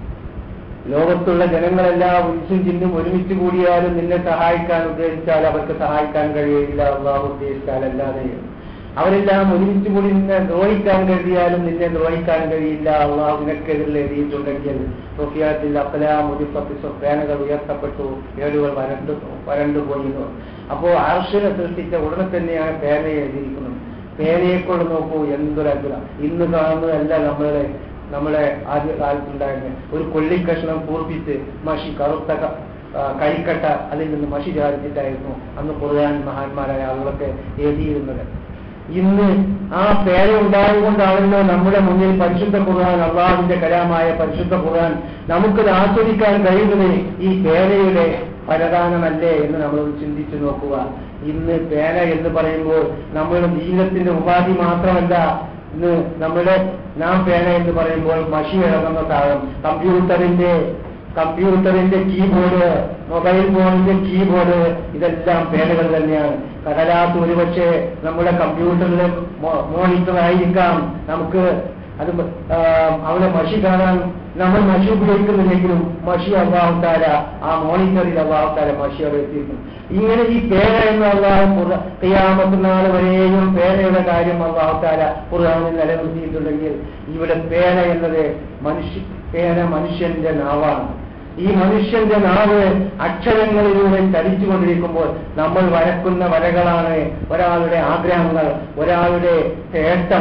ലോകത്തുള്ള ജനങ്ങളെല്ലാം ഉൽസും ചിന്നും ഒരുമിച്ച് കൂടിയാലും നിന്നെ സഹായിക്കാൻ ഉദ്ദേശിച്ചാൽ അവർക്ക് സഹായിക്കാൻ കഴിയില്ല അള്ളാഹു ഉദ്ദേശിച്ചാൽ അല്ലാതെ അവരെല്ലാം ഒരുമിച്ച് കൂടി നിന്നെ ദ്രോഹിക്കാൻ കരുതിയാലും നിന്നെ ദ്രോഹിക്കാൻ കഴിയില്ല അള്ളാഹു നിനക്കെതിരിൽ എഴുതിയിട്ടുണ്ടെങ്കിൽ സൊഫിയാത്തിൽ അപ്പലാം ഉദിപ്പത്തി പേനകൾ ഉയർത്തപ്പെട്ടു ഏടുകൾ വരണ്ടു വരണ്ടുപോയിരുന്നു അപ്പോ ആർഷിനെ സൃഷ്ടിച്ച ഉടനെ തന്നെയാണ് പേനയെ എഴുതിയിരിക്കുന്നത് പേനയെ കൊണ്ട് നോക്കൂ എന്തൊരു അത്ഭുതം ഇന്ന് കാണുന്നതല്ല നമ്മളുടെ നമ്മുടെ ആദ്യ കാലത്തുണ്ടായിരുന്ന ഒരു കൊള്ളിക്കഷ്ണം കൂർപ്പിച്ച് മഷി കറുത്ത ക- ആ, കരിക്കട്ട അതിൽ നിന്ന് മഷി ചാരിച്ചിട്ടായിരുന്നു അന്ന് ഖുർആൻ മഹാന്മാരായ ആളുകളൊക്കെ എഴുതിയിരുന്നത് ഇന്ന് ആ പേന ഉണ്ടായതുകൊണ്ടാണല്ലോ നമ്മുടെ മുന്നിൽ പരിശുദ്ധ ഖുർആൻ അള്ളാഹുവിന്റെ കലാമായ പരിശുദ്ധ ഖുർആൻ നമുക്കത് ആസ്വദിക്കാൻ കഴിയുന്നത് ഈ പേനയുടെ പരദാനമല്ലേ എന്ന് നമ്മൾ ചിന്തിച്ചു നോക്കുക ഇന്ന് പേന എന്ന് പറയുമ്പോൾ നമ്മുടെ ജീവിതത്തിന്റെ ഉപാധി മാത്രമല്ല ഇന്ന് നമ്മുടെ നാം പേന എന്ന് പറയുമ്പോൾ മഷി ഇറങ്ങുന്ന സാധനം കമ്പ്യൂട്ടറിന്റെ കമ്പ്യൂട്ടറിന്റെ കീബോർഡ് മൊബൈൽ ഫോണിന്റെ കീബോർഡ് ഇതെല്ലാം പേനകൾ തന്നെയാണ് കടലാസ് ഒരുപക്ഷെ നമ്മുടെ കമ്പ്യൂട്ടറിലെ മോണിറ്റർ ആയിരിക്കാം നമുക്ക് അത് ആ, അവിടെ മഷി കാണാൻ നമ്മൾ മഷി ഉപയോഗിക്കുന്നില്ലെങ്കിലും മഷി അള്ളാഹുത്താര ആ മോണിറ്ററിൽ അള്ളാഹുത്താര മഷി അവിടെ എത്തിയിരുന്നു ഇങ്ങനെ ഈ പേന എന്ന അള്ളാഹു കയ്യാമത്ത് നാൾ വരെയും പേനയുടെ കാര്യം അള്ളാഹുത്താര ഖുർആാനിൽ നിലനിർത്തിയിട്ടുണ്ടെങ്കിൽ ഇവിടെ പേന എന്നത് മനുഷ്യ പേന മനുഷ്യന്റെ നാവാണ് ഈ മനുഷ്യന്റെ നാവ് അക്ഷരങ്ങളിലൂടെ ചലിച്ചുകൊണ്ടിരിക്കുമ്പോൾ നമ്മൾ വരക്കുന്ന വരകളാണ് ഒരാളുടെ ആഗ്രഹങ്ങൾ ഒരാളുടെ തേട്ടം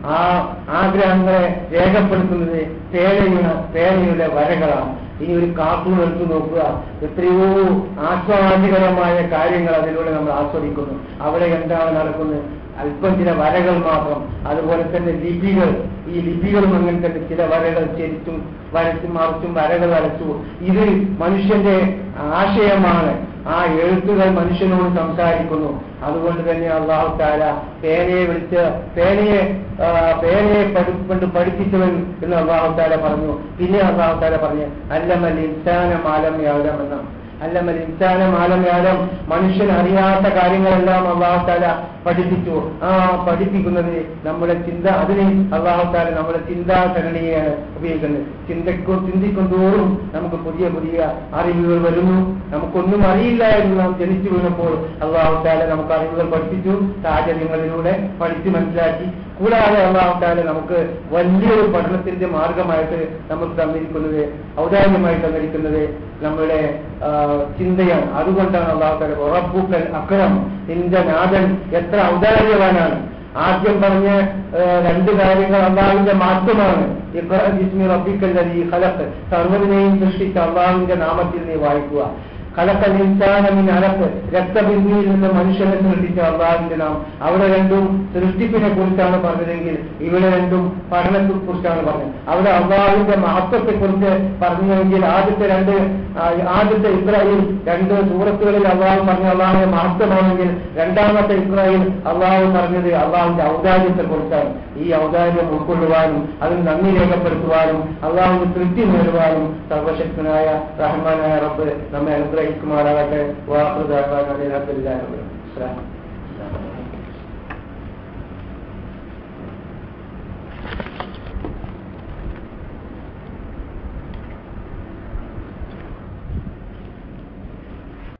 ആ ആഗ്രഹങ്ങളെ രേഖപ്പെടുത്തുന്നത് പേനയുടെ പേനയുടെ വരകളാണ് ഇനി ഒരു കാർട്ടൂൺ എടുത്തു നോക്കുക എത്രയോ ആസ്വാദ്യകരമായ കാര്യങ്ങൾ അതിലൂടെ നമ്മൾ ആസ്വദിക്കുന്നു അവിടെ എന്താണ് നടക്കുന്നത് അല്പം ചില വരകൾ മാത്രം അതുപോലെ തന്നെ ലിപികൾ ഈ ലിപികളും അങ്ങനെ തന്നെ ചില വരകൾ ചെരിച്ചും വരച്ചും മറിച്ചും വരകൾ വരച്ചു ഇത് മനുഷ്യന്റെ ആശയമാണ് ആ എഴുത്തുകൾ മനുഷ്യനോട് സംസാരിക്കുന്നു അതുകൊണ്ട് തന്നെ അള്ളാഹു താര പേനയെ വിളിച്ച് പേനയെ ആ, പേനയെ പഠിക്കൊണ്ട് പഠിപ്പിച്ചവൻ എന്ന് അള്ളാഹു താര പറഞ്ഞു പിന്നെ അള്ളാഹു താര പറഞ്ഞു അല്ലമൽ ഇൻസാനം ആലം യാലം എന്നാണ് അല്ലമൽ ഇൻസാനം ആലം യാലം മനുഷ്യൻ അറിയാത്ത കാര്യങ്ങളെല്ലാം അള്ളാഹു താല പഠിപ്പിച്ചു ആ പഠിപ്പിക്കുന്നത് നമ്മുടെ ചിന്ത അതിന് അള്ളാഹു താല നമ്മുടെ ചിന്താസരണിയാണ് ഉപയോഗിക്കുന്നത് ചിന്തക്കും ചിന്തിക്കും തോറും നമുക്ക് പുതിയ പുതിയ അറിവുകൾ വരുന്നു നമുക്കൊന്നും അറിയില്ല എന്ന് നാം ജനിച്ചു വീണപ്പോൾ അള്ളാഹു താല നമുക്ക് അറിവുകൾ പഠിപ്പിച്ചു സാഹചര്യങ്ങളിലൂടെ പഠിച്ച് മനസ്സിലാക്കി കൂടാതെ അള്ളാഹു താല നമുക്ക് വലിയൊരു പഠനത്തിന്റെ മാർഗമായിട്ട് നമുക്ക് തന്നിരിക്കുന്നത് ഔദാര്യമായി തന്നിരിക്കുന്നത് നമ്മുടെ ആ, ചിന്തയാണ് അതുകൊണ്ടാണ് അള്ളാഹു താല ഉറപ്പൂക്കൽ അക്രം നിന്റെ നാഥൻ എത്ര ഔദാര്യവാനാണ് ആദ്യം പറഞ്ഞ ആ, രണ്ട് കാര്യങ്ങൾ അള്ളാഹുവിന്റെ മാറ്റമാണ് ഇഖ്റ ബിസ്മി റബ്ബിക്കല്ലദീ ഖലഖ് സർവ്വതിനെയും സൃഷ്ടിച്ച അള്ളാഹുവിന്റെ നാമത്തിൽ നീ വായിക്കുക ഖലഖൽ ഇൻസാന മിൻ അലഖ് രക്തബിന്ദിയിൽ നിന്ന് മനുഷ്യനെ സൃഷ്ടിച്ച അള്ളാഹുവിന്റെ നാം അവിടെ രണ്ടും സൃഷ്ടിപ്പിനെ കുറിച്ചാണ് പറഞ്ഞതെങ്കിൽ ഇവിടെ രണ്ടും പഠനത്തെ കുറിച്ചാണ് പറഞ്ഞത് അവിടെ അള്ളാഹുവിന്റെ മഹത്വത്തെ കുറിച്ച് പറഞ്ഞെങ്കിൽ ആദ്യത്തെ രണ്ട് ആ, ആദ്യത്തെ ഇസ്രായേൽ രണ്ട് സൂറത്തുകളിൽ അള്ളാഹു പറഞ്ഞ അള്ളാഹുവിന്റെ മഹത്വമാണെങ്കിൽ രണ്ടാമത്തെ ഇസ്രായേൽ അള്ളാഹു പറഞ്ഞത് അള്ളാഹുവിന്റെ ഔദാര്യത്തെ കുറിച്ചാണ് ഈ ഔദാര്യം ഉൾക്കൊള്ളുവാനും അതിന് നന്ദി രേഖപ്പെടുത്തുവാനും അള്ളാഹുവിന്റെ തൃപ്തി നേടുവാനും സർവശക്തനായ റഹ്മാനായ റബ്ബ് നമ്മെ അനുഗ്രഹിക്കുമാറാകട്ടെ വാഹൃദാൻ അലഹദില്ലാ